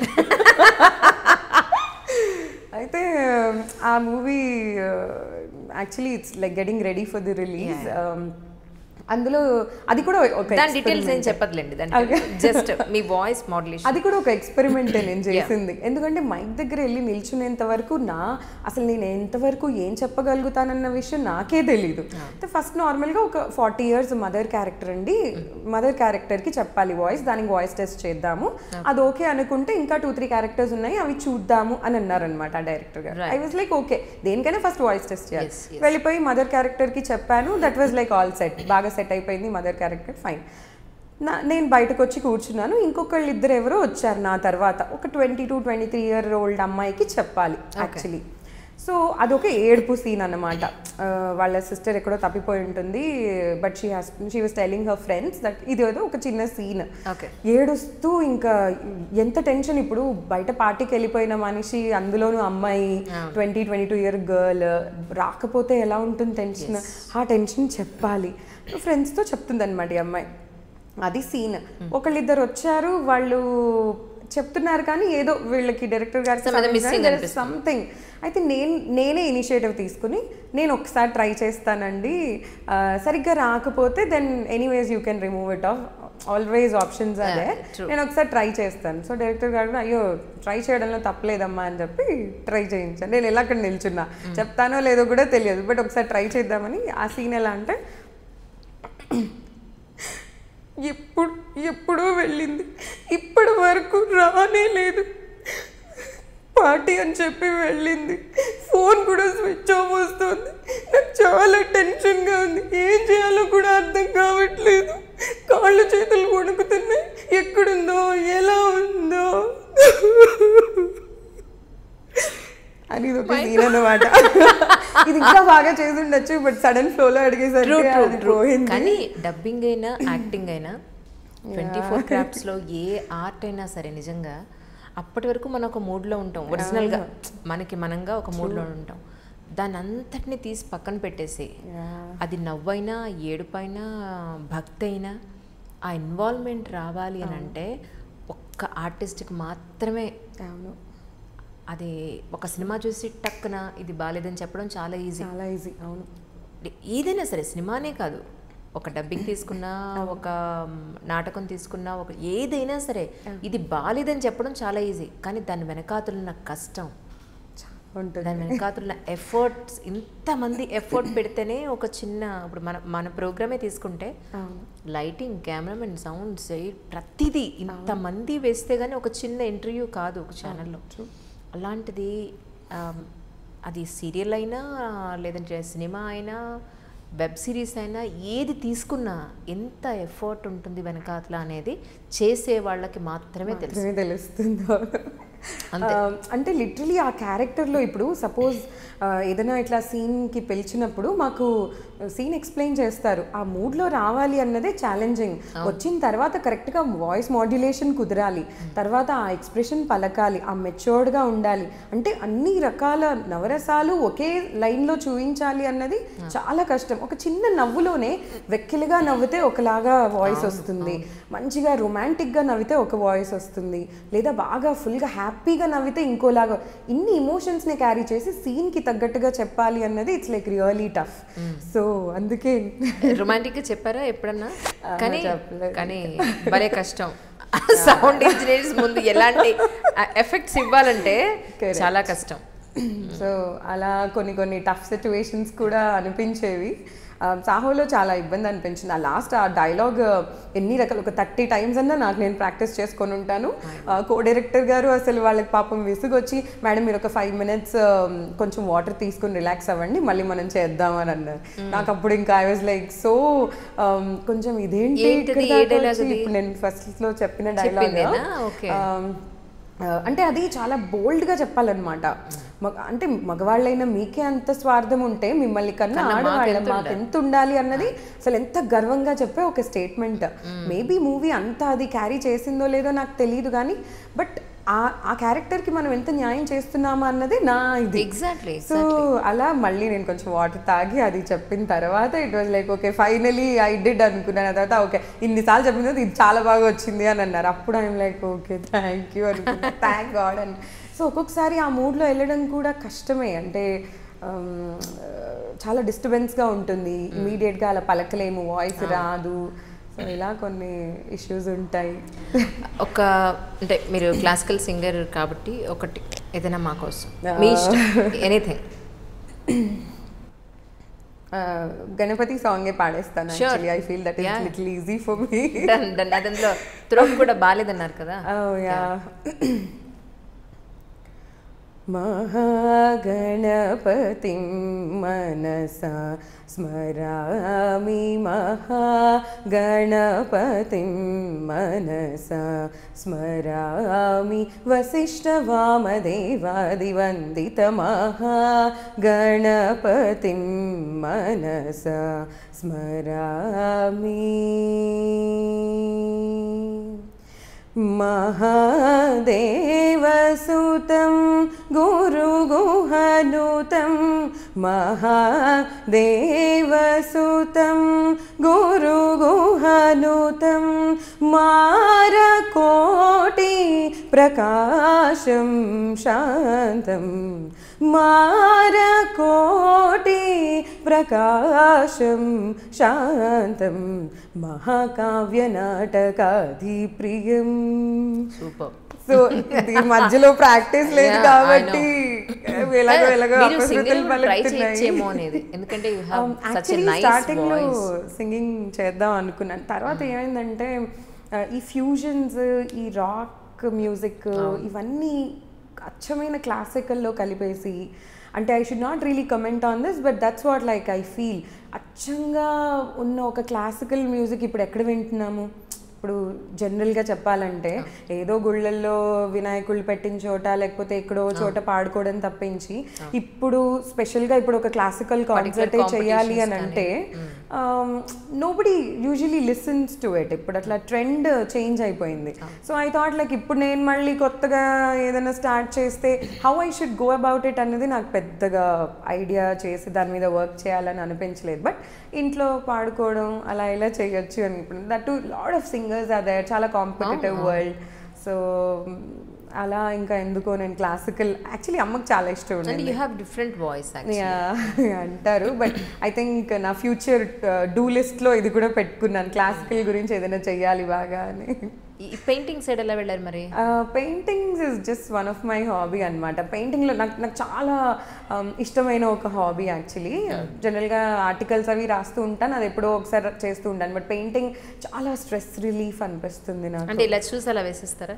అయితే ఆ movie actually it's like getting ready for the release అందులో అది కూడా ఒక దాని డీటెయిల్స్ ఏం experiment. చెప్పదులేండి దాని జస్ట్ మీ వాయిస్ మోడలేషన్ అది కూడా ఒక ఎక్స్పెరిమెంట్ నేను చేసింది ఎందుకంటే మైక్ దగ్గర వెళ్ళి నిల్చునేంత వరకు నా అసలు నేను ఎంతవరకు ఏం చెప్పగలుగుతానన్న విషయం నాకే తెలీదు అయితే ఫస్ట్ నార్మల్గా ఒక ఫార్టీ ఇయర్స్ మదర్ క్యారెక్టర్ అండి మదర్ క్యారెక్టర్కి చెప్పాలి వాయిస్ దానికి వాయిస్ టెస్ట్ చేద్దాము అది ఓకే అనుకుంటే ఇంకా టూ త్రీ క్యారెక్టర్స్ ఉన్నాయి అవి చూద్దాము అని అన్నారనమాట ఆ డైరెక్టర్ గారు ఐ వాజ్ లైక్ ఓకే దేనికైనా ఫస్ట్ వాయిస్ టెస్ట్ చేయాలి Yes, yes. వెళ్ళిపోయి మదర్ క్యారెక్టర్కి చెప్పాను that was like all set బాగా సెట్ అయిపోయింది మదర్ క్యారెక్టర్ ఫైన్ నా నేను బయటకు వచ్చి కూర్చున్నాను ఇంకొకళ్ళు ఇద్దరు ఎవరో వచ్చారు నా తర్వాత ఒక twenty to twenty three year old అమ్మాయికి చెప్పాలి యాక్చువల్లీ సో అదొక ఏడుపు సీన్ అన్నమాట ఆ, వాళ్ళ సిస్టర్ ఎక్కడో తప్పిపోయి ఉంటుంది but she has she was telling her friends that ఇది ఏదో ఒక చిన్న సీన్ Okay. ఏడుస్తూ ఇంకా ఎంత టెన్షన్ ఇప్పుడు బయట పార్టీకి వెళ్ళిపోయిన మనిషి అందులోనూ అమ్మాయి twenty twenty two year girl రాకపోతే ఎలా ఉంటుంది టెన్షన్ ఆ టెన్షన్ చెప్పాలి ఫ్రెండ్స్తో చెప్తుంది అనమాట ఈ అమ్మాయి అది సీన్ ఒకళ్ళిద్దరు వచ్చారు వాళ్ళు చెప్తున్నారు కానీ ఏదో వీళ్ళకి డైరెక్టర్ Some other missing గారు అనిపిస్తుంది. సంథింగ్ అయితే నేను నేనే ఇనిషియేటివ్ తీసుకుని నేను ఒకసారి ట్రై చేస్తానండి ఆ, సరిగ్గా రాకపోతే then anyways you can remove it off always options అదే true. నేను ఒకసారి ట్రై చేస్తాను సో డైరెక్టర్ గారు కూడా, అయ్యో ట్రై చేయడంలో తప్పలేదమ్మా అని చెప్పి ట్రై చేయించాను నేను ఎలా అక్కడ నిల్చున్నా చెప్తానో లేదో కూడా తెలియదు బట్ ఒకసారి ట్రై చేద్దామని ఆ సీన్ ఎలా అంటే ఎప్పుడు ఎప్పుడో వెళ్ళింది ఇప్పటి వరకు రానే లేదు పార్టీ అని చెప్పి వెళ్ళింది ఫోన్ కూడా స్విచ్ ఆఫ్ వస్తుంది నాకు చాలా టెన్షన్గా ఉంది ఏం చేయాలో కూడా అర్థం కావట్లేదు కాళ్ళు చేతులు వణుకుతున్నాయి ఎక్కడుందో ఎలా ఉందో అని ఇది ఒక సీన్ అన్నమాట ఇది ఇంకా బాగా చేసి ఉండొచ్చు బట్ సడన్ ఫ్లోలో ట్రూ అడిగేసరికి ట్రూ అది ట్రూ పోయింది కానీ డబ్బింగ్ అయినా యాక్టింగ్ అయినా ట్వంటీ ఫోర్ క్రాఫ్ట్స్లో ఏ ఆర్ట్ అయినా సరే నిజంగా అప్పటి వరకు మనం ఒక మూడ్లో ఉంటాం ఒరిజినల్గా మనకి మనంగా ఒక మూడ్లో ఉంటాం దాని అంతటిని తీసి పక్కన పెట్టేసి అది నవ్వైనా ఏడుపైనా భక్తి అయినా ఆ ఇన్వాల్వ్మెంట్ రావాలి అని అంటే ఒక్క ఆర్టిస్ట్కి మాత్రమే అవును అది ఒక సినిమా చూసి టక్కున ఇది బాగాలేదని చెప్పడం చాలా ఈజీ చాలా ఈజీ అవును ఏదైనా సరే సినిమానే కాదు ఒక డబ్బింగ్ తీసుకున్నా ఒక మ్, నాటకం తీసుకున్నా ఒక ఏదైనా సరే ఇది బాలేదని చెప్పడం చాలా ఈజీ కానీ దాని వెనకాతులున్న కష్టం ఉంటుంది దాని వెనకాతున్న ఎఫర్ట్స్ ఇంతమంది ఎఫర్ట్ పెడితేనే ఒక చిన్న ఇప్పుడు మన మన ప్రోగ్రామే తీసుకుంటే అవును లైటింగ్ కెమెరామెన్ సౌండ్ సెయిడ్ ప్రతిదీ ఇంతమంది వేస్తే కానీ ఒక చిన్న ఇంటర్వ్యూ కాదు ఒక ఛానల్లో అలాంటిది ఆమ్, అది సీరియల్ అయినా లేదంటే సినిమా అయినా వెబ్ సిరీస్ అయినా ఏది తీసుకున్నా ఎంత ఎఫర్ట్ ఉంటుంది వెనకాతల అనేది చేసే వాళ్ళకి మాత్రమే తెలుసు మాత్రమే తెలుస్తుందో అంతే. ఆ, అంటే లిటరలీ ఆ క్యారెక్టర్లో ఇప్పుడు సపోజ్ ఏదైనా ఇట్లా సీన్కి పిలిచినప్పుడు మాకు సీన్ ఎక్స్ప్లెయిన్ చేస్తారు ఆ మూడ్లో రావాలి అన్నదే ఛాలెంజింగ్ వచ్చిన తర్వాత కరెక్ట్గా వాయిస్ మాడ్యులేషన్ కుదరాలి తర్వాత ఆ ఎక్స్ప్రెషన్ పలకాలి ఆ మెచ్యూర్డ్గా ఉండాలి అంటే అన్ని రకాల నవరసాలు ఒకే లైన్లో చూపించాలి అన్నది చాలా కష్టం ఒక చిన్న నవ్వులోనే వెక్కిలిగా నవ్వితే ఒకలాగా వాయిస్ వస్తుంది మంచిగా రొమాంటిక్గా నవ్వితే ఒక వాయిస్ వస్తుంది లేదా బాగా ఫుల్గా హ్యాపీగా నవ్వితే ఇంకోలాగా ఇన్ని ఎమోషన్స్ని క్యారీ చేసి సీన్కి తగ్గట్టుగా చెప్పాలి అన్నది it's like really tough so అందుకే రొమాంటిక్ గా చెప్పారా ఎప్పుడన్నా ఆహా, కానీ చెప్పలేదు. కానీ భలే కష్టం సౌండ్ ఇంజనీర్స్ ముందు ఎలాంటి ఎఫెక్ట్స్ ఇవ్వాలంటే Correct. చాలా కష్టం సో అలా కొన్ని కొన్ని టఫ్ సిచ్యువేషన్స్ కూడా అనిపించేవి ఆ, సాహోలో చాలా ఇబ్బంది అనిపించింది ఆ లాస్ట్ ఆ డైలాగ్ ఎన్ని రకాల ఒక థర్టీ టైమ్స్ అన్నా నాకు నేను ప్రాక్టీస్ చేసుకొని ఉంటాను కో డైరెక్టర్ గారు అసలు వాళ్ళకి పాపం విసుగొచ్చి మేడం మీరు ఒక ఫైవ్ మినిట్స్ కొంచెం వాటర్ తీసుకొని రిలాక్స్ అవ్వండి మళ్ళీ మనం చేద్దాం అని అన్నారు నాకు అప్పుడు ఇంకా ఐ వాజ్ లైక్ సో కొంచెం ఇదేంటి ఏంటిది? ఇక్కడ ఏ దాకా dialogue వచ్చి అది? ఇప్పుడు నేను ఫస్ట్ లో చెప్పిన డైలాగ్ చెప్పిందేనా? Okay. ఆ, అంటే అది చాలా బోల్డ్గా చెప్పాలన్నమాట మగ అంటే మగవాళ్ళైనా మీకే అంత స్వార్థం ఉంటే మిమ్మల్ని కన్నా కన్నా మాకు ఆడవాళ్ళ ఎంత మాకు ఎంత ఉండాలి అన్నది అసలు ఎంత గర్వంగా చెప్పే ఒక స్టేట్మెంట్ మేబీ మూవీ అంతా అది క్యారీ చేసిందో లేదో నాకు తెలియదు కానీ బట్ ఆ ఆ క్యారెక్టర్కి మనం ఎంత న్యాయం చేస్తున్నామా అన్నది నా ఇది ఎగ్జాక్ట్లీ సో అలా మళ్ళీ నేను కొంచెం వాటర్ తాగి అది చెప్పిన తర్వాత it was like okay finally I did అనుకున్నాను ఆ తర్వాత ఓకే ఇన్నిసార్లు చెప్పిన తర్వాత ఇది చాలా బాగా వచ్చింది అని అన్నారు అప్పుడు I'm like okay thank you అనుకున్నా థ్యాంక్ గాడ్ అని సో ఒక్కొక్కసారి ఆ మూడ్లో వెళ్ళడం కూడా కష్టమే అంటే um, చాలా డిస్టర్బెన్స్గా ఉంటుంది ఇమీడియట్గా అలా పలకలేము వాయిస్ రాదు సో ఇలా కొన్ని ఇష్యూస్ ఉంటాయి ఒక అంటే మీరు క్లాసికల్ సింగర్ కాబట్టి ఒకటి ఏదైనా మా కోసం మీ ఇష్టం ఎనీథింగ్ Uh, గణపతి సాంగే పాడేస్తాను Sure. Actually I feel that is Yeah. Little easy for me done done అదంలో త్రోట్ కూడా బాగాలేదన్నారు కదా Oh yeah. महागणपतिं मनसा स्मरामि महागणपतिं मनसा स्मरामि वसिष्ठवामदेवादिवन्दितमहागणपतिं मनसा स्मरामि महादेवसुतं गुरुगुहनुतं महादेवसुतं गुरुगुहनुतं मारकोटि प्रकाशं शान्तं मारकोटि प्रकाशं शान्तं महाकाव्यनाटकाधिप्रियम् సూపర్ సో ఇది మధ్యలో ప్రాక్టీస్ లేదు Yeah, I కాబట్టి ఎలాగో ఎలాగో మీరు అపశృతులు సింగిల్ ట్రై పలుకుతున్నాయి. చేయొచ్చేమో అనేది ఎందుకంటే you have such a actually nice starting లో వాయిస్ సింగింగ్ చేద్దాం అనుకున్నాను తర్వాత ఏమైందంటే ఆ, ఈ ఫ్యూజన్స్ ఈ రాక్ మ్యూజిక్ ఇవన్నీ అచ్చమైన క్లాసికల్లో కలిపేసి అంటే I should not really comment on this but that's what like I feel అచ్చంగా ఉన్న ఒక క్లాసికల్ మ్యూజిక్ ఇప్పుడు ఎక్కడ వింటున్నాము ఇప్పుడు జనరల్గా చెప్పాలంటే ఏదో గుళ్ళల్లో వినాయకుళ్ళు పెట్టిన చోట లేకపోతే ఎక్కడో చోట పాడుకోవడం తప్పించి ఇప్పుడు స్పెషల్గా ఇప్పుడు ఒక క్లాసికల్ కాన్సర్ట్ చేయాలి అని అంటే nobody usually listens to it ఇప్పుడు అట్లా ట్రెండ్ చేంజ్ అయిపోయింది సో ఐ థాట్ లైక్ ఇప్పుడు నేను మళ్ళీ కొత్తగా ఏదైనా స్టార్ట్ చేస్తే how I should go about it అనేది నాకు పెద్దగా ఐడియా చేసి దాని మీద వర్క్ చేయాలని అనిపించలేదు బట్ ఇంట్లో పాడుకోవడం అలా ఇలా చేయొచ్చు అని ఇప్పుడు that to lot of singers అదే చాలా కాంపిటేటివ్ వరల్డ్ సో అలా ఇంకా ఎందుకో నేను క్లాసికల్ యాక్చువల్లీ అమ్మకి చాలా ఇష్టం అండ్ ఉండేది you have different voice Yeah, అంటారు బట్ ఐ థింక్ నా ఫ్యూచర్ డూ లిస్ట్లో ఇది కూడా పెట్టుకున్నాను క్లాసికల్ గురించి ఏదైనా చెయ్యాలి బాగా అని ఈ పెయింటింగ్ సైడ్ ఎలా వెళ్ళారు మరి paintings is just one of my hobby అనమాట పెయింటింగ్లో నాకు నాకు చాలా um, ఇష్టమైన ఒక హాబీ యాక్చువల్లీ జనరల్గా ఆర్టికల్స్ అవి రాస్తూ ఉంటాను అది ఎప్పుడో ఒకసారి చేస్తూ ఉంటాను బట్ పెయింటింగ్ చాలా స్ట్రెస్ రిలీఫ్ అనిపిస్తుంది నాకు అంటే ఇలా చూసి అలా వేసేస్తారా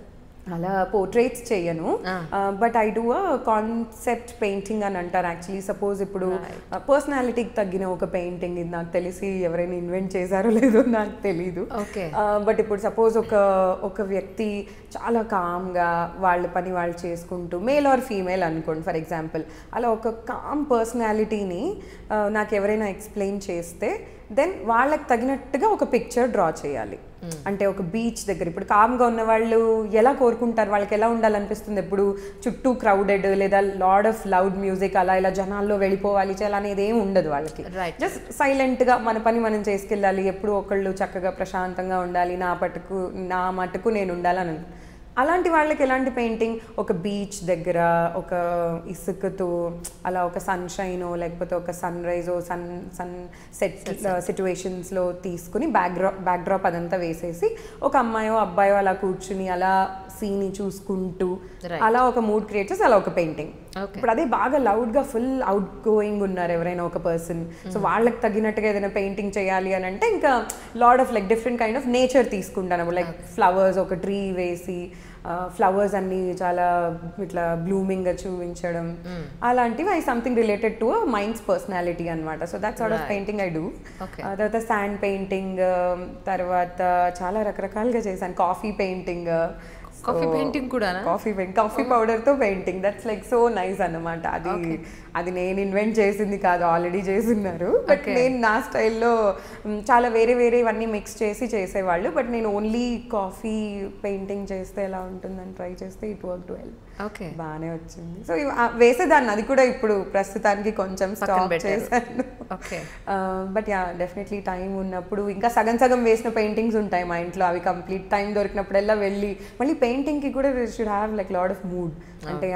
అలా పోర్ట్రేట్స్ చేయను Ah. But I do a concept painting అని అంటారు యాక్చువల్లీ సపోజ్ ఇప్పుడు పర్సనాలిటీకి తగ్గిన ఒక పెయింటింగ్ ఇది నాకు తెలిసి ఎవరైనా ఇన్వెంట్ చేశారో లేదో నాకు తెలీదు Okay. బట్ ఇప్పుడు సపోజ్ ఒక ఒక వ్యక్తి చాలా కామ్గా వాళ్ళ పని వాళ్ళు చేసుకుంటూ మేల్ ఆర్ ఫీమేల్ అనుకోండి ఫర్ ఎగ్జాంపుల్ అలా ఒక కామ్ పర్సనాలిటీని నాకు ఎవరైనా ఎక్స్ప్లెయిన్ చేస్తే దెన్ వాళ్ళకి తగినట్టుగా ఒక పిక్చర్ డ్రా చేయాలి అంటే ఒక బీచ్ దగ్గర ఇప్పుడు కామ్గా ఉన్న వాళ్ళు ఎలా కోరుకుంటారు వాళ్ళకి ఎలా ఉండాలనిపిస్తుంది ఎప్పుడు చుట్టూ క్రౌడెడ్ లేదా లాడ్ ఆఫ్ లౌడ్ మ్యూజిక్ అలా ఇలా జనాల్లో వెళ్ళిపోవాలి చాలా అనేది ఏం ఉండదు వాళ్ళకి Right. జస్ట్ సైలెంట్గా మన పని మనం చేసుకెళ్ళాలి ఎప్పుడు ఒకళ్ళు చక్కగా ప్రశాంతంగా ఉండాలి నా పట్టుకు నా మటుకు నేను ఉండాలని అనుకో- అలాంటి వాళ్ళకి ఎలాంటి పెయింటింగ్ ఒక బీచ్ దగ్గర ఒక ఇసుకతో అలా ఒక సన్షైన్ లేకపోతే ఒక sunrise sun sunset సిచ్యువేషన్స్లో తీసుకుని బ్యాక్డ్రాప్ బ్యాక్డ్రాప్ అదంతా వేసేసి ఒక అమ్మాయో అబ్బాయో అలా కూర్చుని అలా సీని చూసుకుంటూ Right. అలా ఒక మూడ్ క్రియేట్ చేసి అలా ఒక పెయింటింగ్ Okay. ఇప్పుడు అదే బాగా లౌడ్ గా ఫుల్ అవుట్ గోయింగ్ ఉన్నారు ఎవరైనా ఒక పర్సన్ సో వాళ్ళకి తగినట్టుగా ఏదైనా పెయింటింగ్ చేయాలి అని అంటే ఇంకా lot of like different kind of nature తీసుకుంటాను లైక్ ఫ్లవర్స్ ఒక ట్రీ వేసి ఫ్లవర్స్ అన్ని చాలా ఇట్లా బ్లూమింగ్ గా చూపించడం అలాంటివి I something related to minds personality అనమాట so that sort of Right. Painting I do Okay. తర్వాత శాండ్ పెయింటింగ్ తర్వాత చాలా రకరకాలుగా చేశాను కాఫీ పెయింటింగ్ Coffee painting కూడానా? కాఫీ పెయింట్ కాఫీ పౌడర్ తో painting that's like so nice అన్నమాట అది అది నేను ఇన్వెంట్ చేసింది కాదు ఆల్రెడీ చేస్తున్నారు బట్ Okay. నేను నా స్టైల్లో చాలా వేరే వేరే ఇవన్నీ మిక్స్ చేసి చేసేవాళ్ళు బట్ నేను ఓన్లీ కాఫీ పెయింటింగ్ చేస్తే ఎలా ఉంటుందని ట్రై చేస్తే ఇట్ వర్క్ వెల్ ఓకే బాగానే వచ్చింది సో వేసేదాన్ని అది కూడా ఇప్పుడు ప్రస్తుతానికి కొంచెం పక్కన స్టాప్ పెట్టారు. చేశాను okay but yeah definitely time ఉన్నప్పుడు ఇంకా సగం సగం వేసిన పెయింటింగ్స్ ఉంటాయి మా ఇంట్లో అవి కంప్లీట్ టైం దొరికినప్పుడల్లా వెళ్ళి మళ్ళీ పెయింటింగ్కి కూడా should have like lot of mood అంటే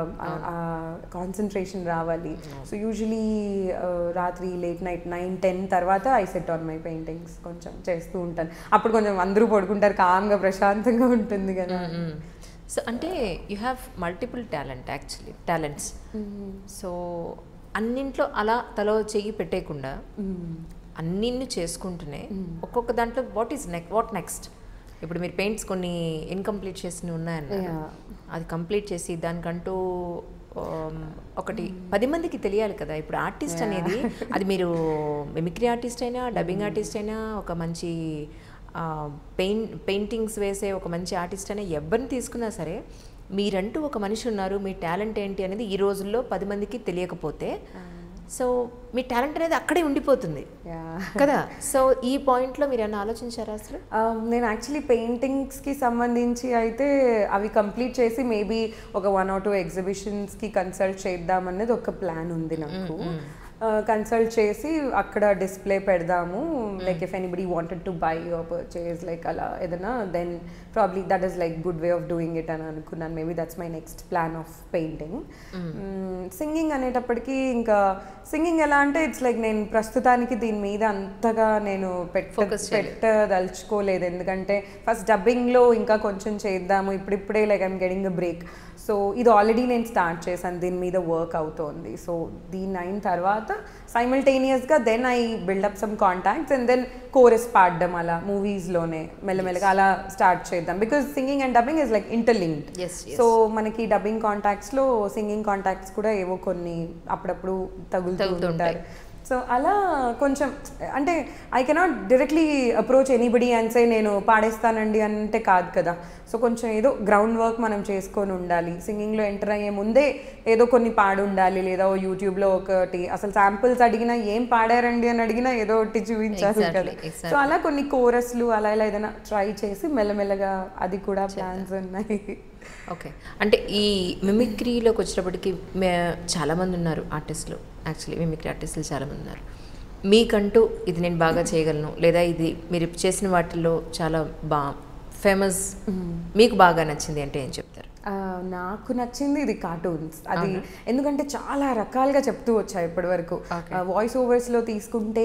కాన్సన్ట్రేషన్ రావాలి సో యూజువలీ రాత్రి లేట్ నైట్ నైన్ టెన్ తర్వాత I sit on my paintings కొంచెం చేస్తూ ఉంటాను అప్పుడు కొంచెం అందరూ పడుకుంటారు కామ్గా ప్రశాంతంగా ఉంటుంది కదా సో అంటే you have multiple talent actually talents so అన్నింట్లో అలా తలో చెయ్యి పెట్టేయకుండా అన్నిన్ని చేసుకుంటూనే ఒక్కొక్క దాంట్లో what is next what next ఇప్పుడు మీరు పెయింట్స్ కొన్ని ఇన్కంప్లీట్ చేసి ఉన్నాయన్నారు Yeah. అది కంప్లీట్ చేసి దానికంటూ um, ఒకటి పది మందికి తెలియాలి కదా ఇప్పుడు ఆర్టిస్ట్ అనేది అది మీరు మిమిక్రీ ఆర్టిస్ట్ అయినా డబ్బింగ్ ఆర్టిస్ట్ అయినా ఒక మంచి పెయిన్ పెయింటింగ్స్ వేసే ఒక మంచి ఆర్టిస్ట్ అయినా ఎవరిని తీసుకున్నా సరే మీరంటూ ఒక మనిషి ఉన్నారు మీ టాలెంట్ ఏంటి అనేది ఈ రోజుల్లో పది మందికి తెలియకపోతే సో మీ టాలెంట్ అనేది అక్కడే ఉండిపోతుంది Yeah. కదా సో ఈ పాయింట్లో మీరు ఏమైనా ఆలోచించారా అసలు Um, నేను యాక్చువల్లీ పెయింటింగ్స్కి సంబంధించి అయితే అవి కంప్లీట్ చేసి మేబీ ఒక వన్ ఆర్ టూ ఎగ్జిబిషన్స్కి కన్సల్ట్ చేద్దామన్నది ఒక ప్లాన్ ఉంది నాకు కన్సల్ట్ చేసి అక్కడ డిస్ప్లే పెడదాము like if anybody wanted to buy or purchase like అలా ఏదైనా then probably that is like good way of doing it అని అనుకున్నాను maybe that's my next plan of painting singing అనేటప్పటికీ ఇంకా సింగింగ్ ఎలా అంటే ఇట్స్ లైక్ నేను ప్రస్తుతానికి దీని మీద అంతగా నేను పెట్ట Focus చేయలేదు. పెట్టదలుచుకోలేదు ఎందుకంటే ఫస్ట్ డబ్బింగ్లో ఇంకా కొంచెం చేద్దాము ఇప్పుడిప్పుడే like I'm getting a break so ఇది ఆల్రెడీ నేను స్టార్ట్ చేశాను దీని మీద వర్క్ అవుతోంది సో దీని అయిన తర్వాత సైమిల్టేనియస్గా then I build up some contacts and then chorus పాడడం అలా మూవీస్లోనే మెల్లమెల్లగా అలా స్టార్ట్ చేద్దాం because singing and dubbing is like interlinked Yes, yes. So మనకి డబ్బింగ్ కాంటాక్ట్స్లో సింగింగ్ కాంటాక్ట్స్ కూడా ఏవో కొన్ని అప్పుడప్పుడు తగులుతూ తగులుతుంటాయి. ఉంటారు సో అలా కొంచెం అంటే I cannot directly approach anybody and say నేను పాడేస్తానండి అంటే కాదు కదా సో కొంచెం ఏదో గ్రౌండ్ వర్క్ మనం చేసుకొని ఉండాలి సింగింగ్లో ఎంటర్ అయ్యే ముందే ఏదో కొన్ని పాడి ఉండాలి లేదా ఓ యూట్యూబ్లో ఒకటి అసలు శాంపుల్స్ అడిగినా ఏం పాడారండి అని అడిగినా ఏదో ఒకటి చూపించాలి Exactly, కదా exactly. సో అలా కొన్ని కోరస్లు అలా ఇలా ఏదైనా ట్రై చేసి మెల్లమెల్లగా అది కూడా ప్లాన్స్ ఉన్నాయి ఓకే అంటే ఈ మిమిక్రీలోకి వచ్చేటప్పటికి మే చాలామంది ఉన్నారు ఆర్టిస్టులు యాక్చువల్లీ మిమిక్రీ ఆర్టిస్టులు చాలామంది ఉన్నారు మీకంటూ ఇది నేను బాగా చేయగలను లేదా ఇది మీరు చేసిన వాటిల్లో చాలా బా ఫేమస్ మీకు బాగా నచ్చింది అంటే ఏం చెప్తారు ఆ, నాకు నచ్చింది ఇది కార్టూన్స్ అది ఎందుకంటే చాలా రకాలుగా చెప్తూ వచ్చాయి ఇప్పటి వరకు వాయిస్ ఓవర్స్లో తీసుకుంటే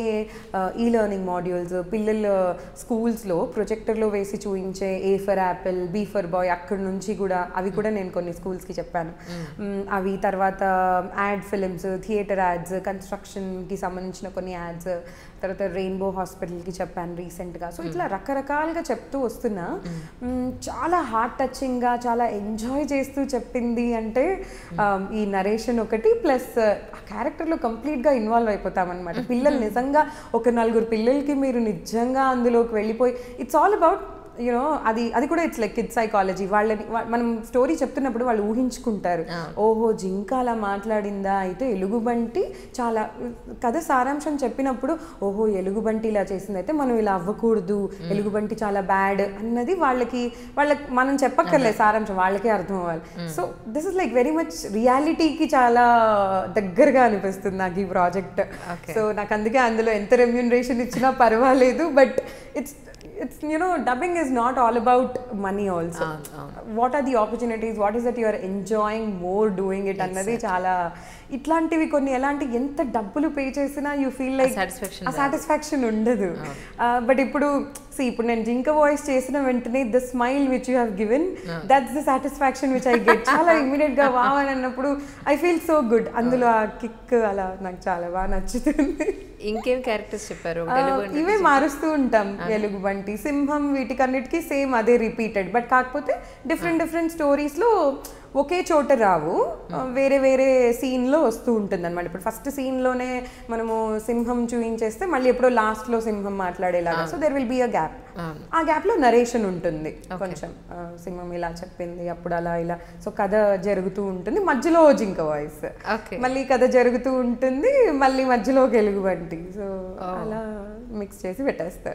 ఈ లెర్నింగ్ మాడ్యూల్స్ పిల్లలు స్కూల్స్లో ప్రొజెక్టర్లో వేసి చూయించే A for apple B for boy అక్కడి నుంచి కూడా అవి కూడా నేను కొన్ని స్కూల్స్కి చెప్పాను మ్, అవి తర్వాత యాడ్ ఫిలిమ్స్ థియేటర్ యాడ్స్ కన్స్ట్రక్షన్కి సంబంధించిన కొన్ని యాడ్స్ తర్వాత రెయిన్బో హాస్పిటల్కి చెప్పాను రీసెంట్గా సో ఇట్లా రకరకాలుగా చెప్తూ వస్తున్నా మ్, చాలా హార్ట్ టచింగ్గా చాలా ఎంజాయ్ చేస్తూ చెప్పింది అంటే ఆ, ఈ నరేషన్ ఒకటి ప్లస్ ఆ క్యారెక్టర్లో కంప్లీట్గా ఇన్వాల్వ్ అయిపోతామన్నమాట పిల్లలు నిజంగా ఒక నలుగురు పిల్లలకి మీరు నిజంగా అందులోకి వెళ్ళిపోయి ఇట్స్ ఆల్ అబౌట్ యూనో అది అది కూడా ఇట్స్ లైక్ కిడ్ సైకాలజీ వాళ్ళని వా- మనం స్టోరీ చెప్తున్నప్పుడు వాళ్ళు ఊహించుకుంటారు ఓహో జింక అలా మాట్లాడిందా అయితే ఎలుగుబంటి చాలా కథ సారాంశం చెప్పినప్పుడు ఓహో ఎలుగుబంటి ఇలా చేసింది అయితే మనం ఇలా అవ్వకూడదు ఎలుగుబంటి చాలా బ్యాడ్ అన్నది వాళ్ళకి వాళ్ళకి మనం చెప్పక్కర్లేదు సారాంశం వాళ్ళకే అర్థం అవ్వాలి so this is like very much రియాలిటీకి చాలా దగ్గరగా అనిపిస్తుంది నాకు ఈ ప్రాజెక్ట్ సో నాకు అందుకే అందులో ఎంత రెమ్యూనరేషన్ ఇచ్చినా పర్వాలేదు but it's it's you know dubbing is not all about money also what are the opportunities what is that your enjoying more doing it అన్నది చాలా ఇట్లాంటివి కొన్ని ఎలాంటి ఎంత డబ్బులు పే చేసినా యూ ఫీల్ లైక్ satisfaction ఆ సాటిస్ఫాక్షన్ ఉండదు బట్ ఇప్పుడు see ఇప్పుడు నేను జింక వాయిస్ చేసిన వెంటనే the smile which you have given that's the satisfaction which I get చాలా ఇమీడియట్ గా వావ్ అని అన్నప్పుడు ఐ ఫీల్ సో గుడ్ అందులో ఆ కిక్ అలా నాకు చాలా బాగా నచ్చుతుంది ఇంకేం క్యారెక్టర్స్ చెప్పారు ఆ, ఇవే మారుస్తూ ఉంటాం ఎలుగుబంటి సింహం వీటికన్నిటికీ సేమ్ అదే రిపీటెడ్ బట్ కాకపోతే డిఫరెంట్ డిఫరెంట్ స్టోరీస్లో ఒకే చోట రావు ఆ, వేరే వేరే సీన్లో వస్తూ ఉంటుంది అనమాట ఇప్పుడు ఫస్ట్ సీన్లోనే మనము సింహం చూయించేస్తే మళ్ళీ ఎప్పుడో లాస్ట్లో సింహం మాట్లాడేలాగా so there will be a gap ఆ గ్యాప్లో నరేషన్ ఉంటుంది కొంచెం ఆ, సింహం ఇలా చెప్పింది అప్పుడు అలా ఇలా సో కథ జరుగుతూ ఉంటుంది మధ్యలో జింక వాయిస్ Okay. మళ్ళీ కథ జరుగుతూ ఉంటుంది మళ్ళీ మధ్యలో ఎలుగుబంటి సో అలా మిక్స్ చేసి పెట్టేస్తారు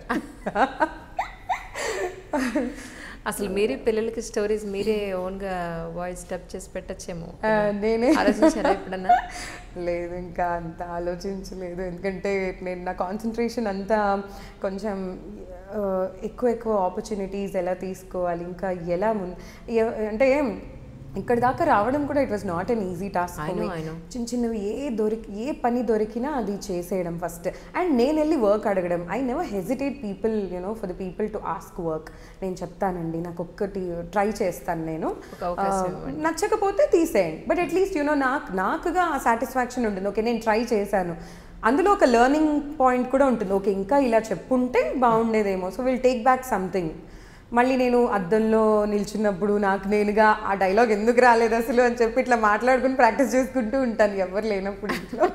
అసలు మీరే పిల్లలకి స్టోరీస్ మీరే ఓన్గా వాయిస్ డబ్ చేసి పెట్టచ్చేమో ఆ, నేనే ఆలోచించారా ఎప్పుడన్నా లేదు ఇంకా అంత ఆలోచించలేదు ఎందుకంటే నేను నా కాన్సన్ట్రేషన్ అంతా కొంచెం ఆ, ఎక్కువ ఎక్కువ ఆపర్చునిటీస్ ఎలా తీసుకోవాలి ఇంకా ఎలా మున్ ఎ- అంటే ఇక్కడ దాకా రావడం కూడా it was not an easy task I know, I know. చిన్న చిన్నవి ఏ దొరికి ఏ పని దొరికినా అది చేసేయడం ఫస్ట్ అండ్ నేను వెళ్ళి వర్క్ అడగడం I never hesitate people you know for the people to ask work నేను చెప్తానండి నాకు ఒక్కటి ట్రై చేస్తాను నేను ఒక అవకాశం ఆ, నచ్చకపోతే తీసేయండి బట్ అట్లీస్ట్ యూనో నాకు నాకుగా ఆ సాటిస్ఫాక్షన్ ఉంటుంది ఓకే నేను ట్రై చేశాను అందులో ఒక లెర్నింగ్ పాయింట్ కూడా ఉంటుంది ఓకే ఇంకా ఇలా చెప్పుంటే బాగుండేదేమో so will take back something మళ్ళీ నేను అద్దంలో నిల్చున్నప్పుడు నాకు నేనుగా ఆ డైలాగ్ ఎందుకు రాలేదు అసలు అని చెప్పి ఇట్లా మాట్లాడుకుని ప్రాక్టీస్ చేసుకుంటూ ఉంటాను ఎవరు లేనప్పుడు ఇంట్లో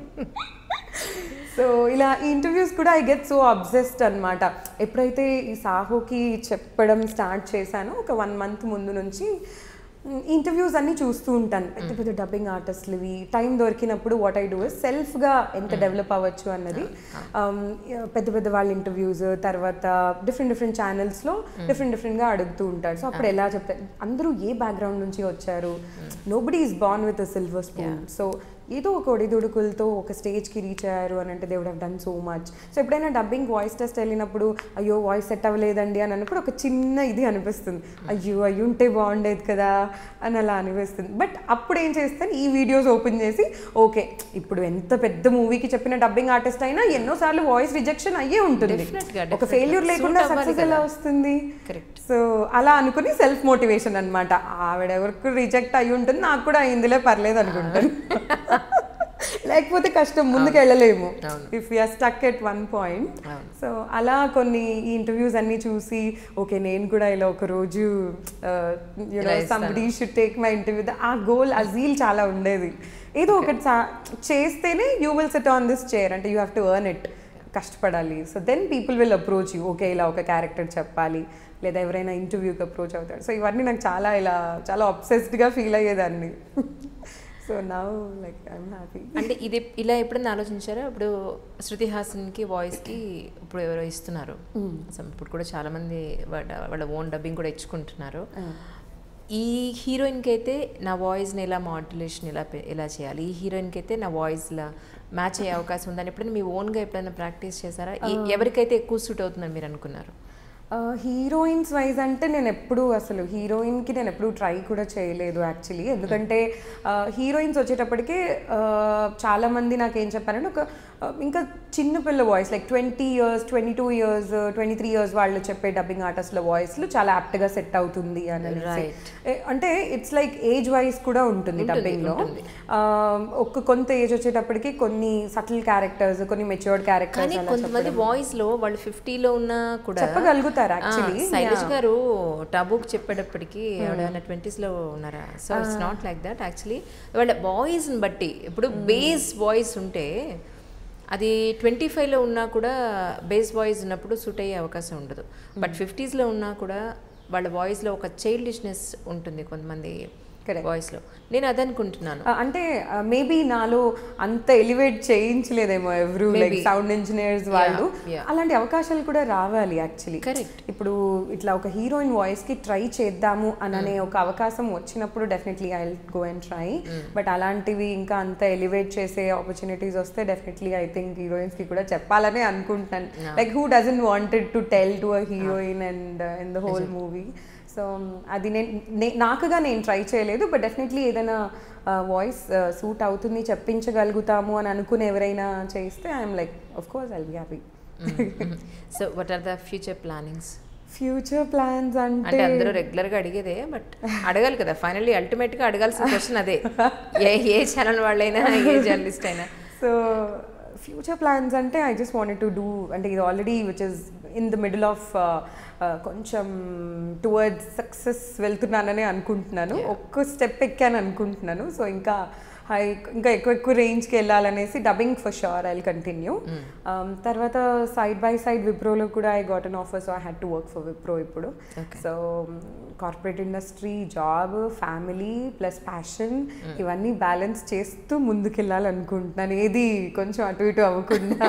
సో ఇలా ఈ ఇంటర్వ్యూస్ కూడా ఐ గెట్ సో అబ్జెస్డ్ అనమాట ఎప్పుడైతే ఈ సాహోకి చెప్పడం స్టార్ట్ చేశానో ఒక వన్ మంత్ ముందు నుంచి ఇంటర్వ్యూస్ అన్ని చూస్తూ ఉంటాను పెద్ద పెద్ద డబ్బింగ్ ఆర్టిస్టులవి టైం దొరికినప్పుడు వాట్ ఐ డూ సెల్ఫ్గా ఎంత డెవలప్ అవ్వచ్చు అన్నది um, పెద్ద పెద్ద వాళ్ళ ఇంటర్వ్యూస్ తర్వాత డిఫరెంట్ డిఫరెంట్ ఛానల్స్లో డిఫరెంట్ డిఫరెంట్గా అడుగుతూ ఉంటారు సో అప్పుడు ఎలా చెప్తారు అందరూ ఏ బ్యాక్గ్రౌండ్ నుంచి వచ్చారు nobody is born with a silver spoon so ఏదో ఒక ఒడిదుడుకులతో ఒక స్టేజ్కి రీచ్ అయ్యారు అని అంటే they would have done so much so ఎప్పుడైనా డబ్బింగ్ వాయిస్ టెస్ట్ వెళ్ళినప్పుడు అయ్యో వాయిస్ సెట్ అవ్వలేదండి అని అన్నప్పుడు ఒక చిన్న ఇది అనిపిస్తుంది అయ్యో అయ్యి ఉంటే బాగుండేది కదా అని అలా అనిపిస్తుంది బట్ అప్పుడు ఏం చేస్తాను ఈ వీడియోస్ ఓపెన్ చేసి ఓకే ఇప్పుడు ఎంత పెద్ద మూవీకి చెప్పిన డబ్బింగ్ ఆర్టిస్ట్ అయినా ఎన్నోసార్లు వాయిస్ రిజెక్షన్ అయ్యే ఉంటుంది Definitely గా, ఒక definitely. ఫెయిల్యూర్ లేకుండా Suit అవ్వాలి సక్సెస్ ఎలా కదా. వస్తుంది Correct. సో అలా అనుకుని సెల్ఫ్ మోటివేషన్ అనమాట ఆవిడ ఎవరికి రిజెక్ట్ అయి ఉంటుంది నాకు కూడా అయిందిలే పర్లేదు అనుకుంటాను లేకపోతే కష్టం ముందుకు వెళ్ళలేము అవును. If you're stuck at one point అవును. సో అలా కొన్ని ఈ ఇంటర్వ్యూస్ అన్ని చూసి ఓకే నేను కూడా ఇలా ఒక రోజు యూనో ఇలా ఇస్తాను. Somebody should take my interview ఆ గోల్ అజీల్ చాలా ఉండేది ఏదో ఒకటి సా- చేస్తేనే you will sit on this chair అంటే you have to earn it కష్టపడాలి so then people will approach you okay ఇలా ఒక క్యారెక్టర్ చెప్పాలి లేదా ఎవరైనా ఇంటర్వ్యూకి అప్రోచ్ అవుతాడు సో ఇవన్నీ నాకు చాలా ఇలా చాలా అబ్సెస్డ్గా ఫీల్ అయ్యేదాన్ని so now like I'm happy అంటే ఇది ఇలా ఎప్పుడైనా ఆలోచించారా ఇప్పుడు శృతి హాసన్కి వాయిస్కి ఇప్పుడు ఎవరో ఇస్తున్నారు అసలు ఇప్పుడు కూడా చాలా మంది వాళ్ళ వాళ్ళ ఓన్ డబ్బింగ్ కూడా ఇచ్చుకుంటున్నారు ఈ హీరోయిన్కి అయితే నా వాయిస్ని ఎలా మాడ్యులేషన్ ఎలా పె- ఎలా చేయాలి ఈ హీరోయిన్కి అయితే నా వాయిస్లా మ్యాచ్ అయ్యే అవకాశం ఉందని ఎప్పుడైనా మీ ఓన్గా ఎప్పుడైనా ప్రాక్టీస్ చేశారా ఏ- ఎవరికైతే ఎక్కువ సూట్ అవుతుందని మీరు అనుకున్నారు హీరోయిన్స్ వైజ్ అంటే నేను ఎప్పుడు అసలు హీరోయిన్కి నేను ఎప్పుడు ట్రై కూడా చేయలేదు యాక్చువల్లీ ఎందుకంటే హీరోయిన్స్ వచ్చేటప్పటికే ఆ, చాలామంది నాకు ఏం చెప్పారంటే ఒక ఆ, ఇంకా చిన్న పిల్ల voice like twenty years twenty two years twenty three years వాళ్ళు చెప్పే డబ్బింగ్ ఆర్టిస్ట్ల వాయిస్లు చాలా యాప్ట్గా సెట్ అవుతుంది అని అనేసి. Right. ఏ- అంటే ఇట్స్ లైక్ ఏజ్ వైజ్ కూడా ఉంటుంది డబ్బింగ్లో ఒక కొంత ఏజ్ వచ్చేటప్పటికి కొన్ని సటిల్ క్యారెక్టర్స్ కొన్ని మెచ్యూర్డ్ కానీ క్యారెక్టర్స్ కొంతమంది వాయిస్ లో వాళ్ళు ఫిఫ్టీలో ఉన్నా కూడా చెప్పగలుగుతారు actually. ఆ, శైలజ్ Yeah. గారు టబుక్ చెప్పేటప్పటికి ఆవిడ ట్వంటీస్ లో ఉన్నారా so it's not like that actually వాళ్ళ వాయిస్ ని బట్టి ఇప్పుడు బేస్ వాయిస్ ఉంటే అది ట్వంటీ ఫైవ్లో ఉన్నా కూడా బేస్ వాయిస్ ఉన్నప్పుడు సూట్ అయ్యే అవకాశం ఉండదు బట్ ఫిఫ్టీస్లో ఉన్నా కూడా వాళ్ళ వాయిస్లో ఒక చైల్డిష్నెస్ ఉంటుంది కొంతమంది Correct. వాయిస్లో నేను అదనుకుంటున్నాను ఆ, అంటే మేబీ నాలో అంత ఎలివేట్ చేయించలేదేమో ఎవరు లైక్ Maybe. సౌండ్ ఇంజనీర్స్ వాళ్ళు yeah. అలాంటి అవకాశాలు కూడా రావాలి యాక్చువల్లీ Correct. ఇప్పుడు ఇట్లా ఒక హీరోయిన్ వాయిస్ కి ట్రై చేద్దాము అని అనే ఒక అవకాశం వచ్చినప్పుడు definitely I go and try but అలాంటివి ఇంకా అంత ఎలివేట్ చేసే ఆపర్చునిటీస్ వస్తే డెఫినెట్లీ ఐ థింక్ హీరోయిన్స్ కి కూడా చెప్పాలనే అనుకుంటున్నాను like who doesn't wanted to tell to a heroine and in the whole movie so అది నేను నే- నాకుగా నేను ట్రై చేయలేదు బట్ డెఫినెట్లీ ఏదైనా వాయిస్ సూట్ అవుతుంది చెప్పించగలుగుతాము అని అనుకుని ఎవరైనా చేస్తే I'm like of course I'll be happy so what are the future plannings future plans అంటే అంటే అందరూ రెగ్యులర్ గా అడిగేదే బట్ అడగాలి కదా ఫైనల్లీ అల్టిమేట్ గా అడగాల్సిన క్వశ్చన్ అదే ఏ ఏ ఛానల్ వాళ్ళైనా ఏ జర్నలిస్ట్ అయినా సో ఫ్యూచర్ ప్లాన్స్ అంటే I just wanted to do అంటే ఇది already which is in the middle of కొంచెం టువర్డ్స్ సక్సెస్ వెళ్తున్నానని అనుకుంటున్నాను ఒక్క స్టెప్ ఎక్కాను అనుకుంటున్నాను సో ఇంకా హై ఇంకా ఎక్కువ ఎక్కువ రేంజ్కి వెళ్ళాలనేసి dubbing for sure I continue తర్వాత సైడ్ బై సైడ్ విప్రోలో కూడా I got an offer so I had to work for Wipro ఇప్పుడు so corporate industry job family plus passion ఇవన్నీ బ్యాలెన్స్ చేస్తూ ముందుకెళ్ళాలనుకుంటున్నాను ఏది కొంచెం అటు ఇటు అవ్వకుండా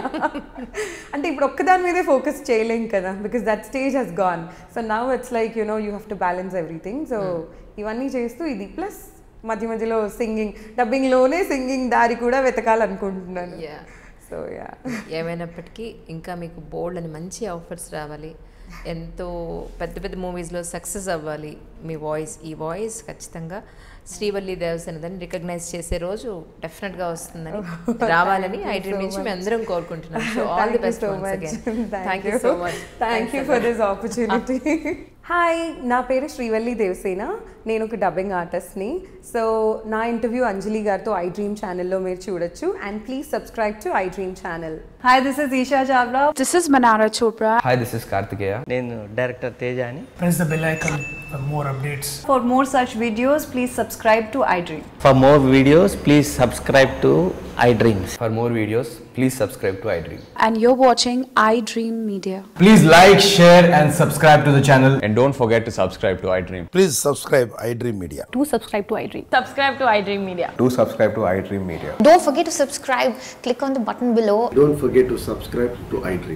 అంటే ఇప్పుడు ఒక్కదాని మీదే ఫోకస్ చేయలేం కదా because that stage has gone so now it's like you know you have to balance everything so ఇవన్నీ చేస్తూ ఇది ప్లస్ మధ్య మధ్యలో సింగింగ్ డబ్బింగ్లోనే సింగింగ్ దారి కూడా వెతకాలనుకుంటున్నాను Yeah. సో యా ఏమైనప్పటికీ ఇంకా మీకు బోల్డ్ అని మంచి ఆఫర్స్ రావాలి ఎంతో పెద్ద పెద్ద మూవీస్లో సక్సెస్ అవ్వాలి మీ వాయిస్ ఈ వాయిస్ ఖచ్చితంగా శ్రీవల్లి దేవసేనదని రికగ్నైజ్ చేసే రోజు డెఫినెట్గా వస్తుందని రావాలని ఐ డ్రీమ్ నుంచి మేము అందరం కోరుకుంటున్నాం so all the best thank you so much thank you for this opportunity hi నా పేరు శ్రీవల్లి దేవసేన నేను ఒక డబ్బింగ్ ఆర్టిస్ట్ని సో నా ఇంటర్వ్యూ అంజలి గారితో ఐ డ్రీమ్ ఛానల్లో మీరు చూడొచ్చు and please subscribe to iDream channel Hi, this is Isha Chavla. This is Manara Chopra. Hi, this is Kartikeya. నేను డైరెక్టర్ తేజ అని press the bell icon for more updates. For more such videos, please subscribe to iDream. For more videos please subscribe to iDreams For more videos, please subscribe to iDream. And you're watching iDream Media. Please like, share, and subscribe to the channel. And don't forget to subscribe to iDream. Please subscribe iDream Media. Do subscribe to iDream. Subscribe to iDream Media. Do subscribe to iDream Media. Don't forget to subscribe. Click on the button below Don't forget to subscribe to iDream.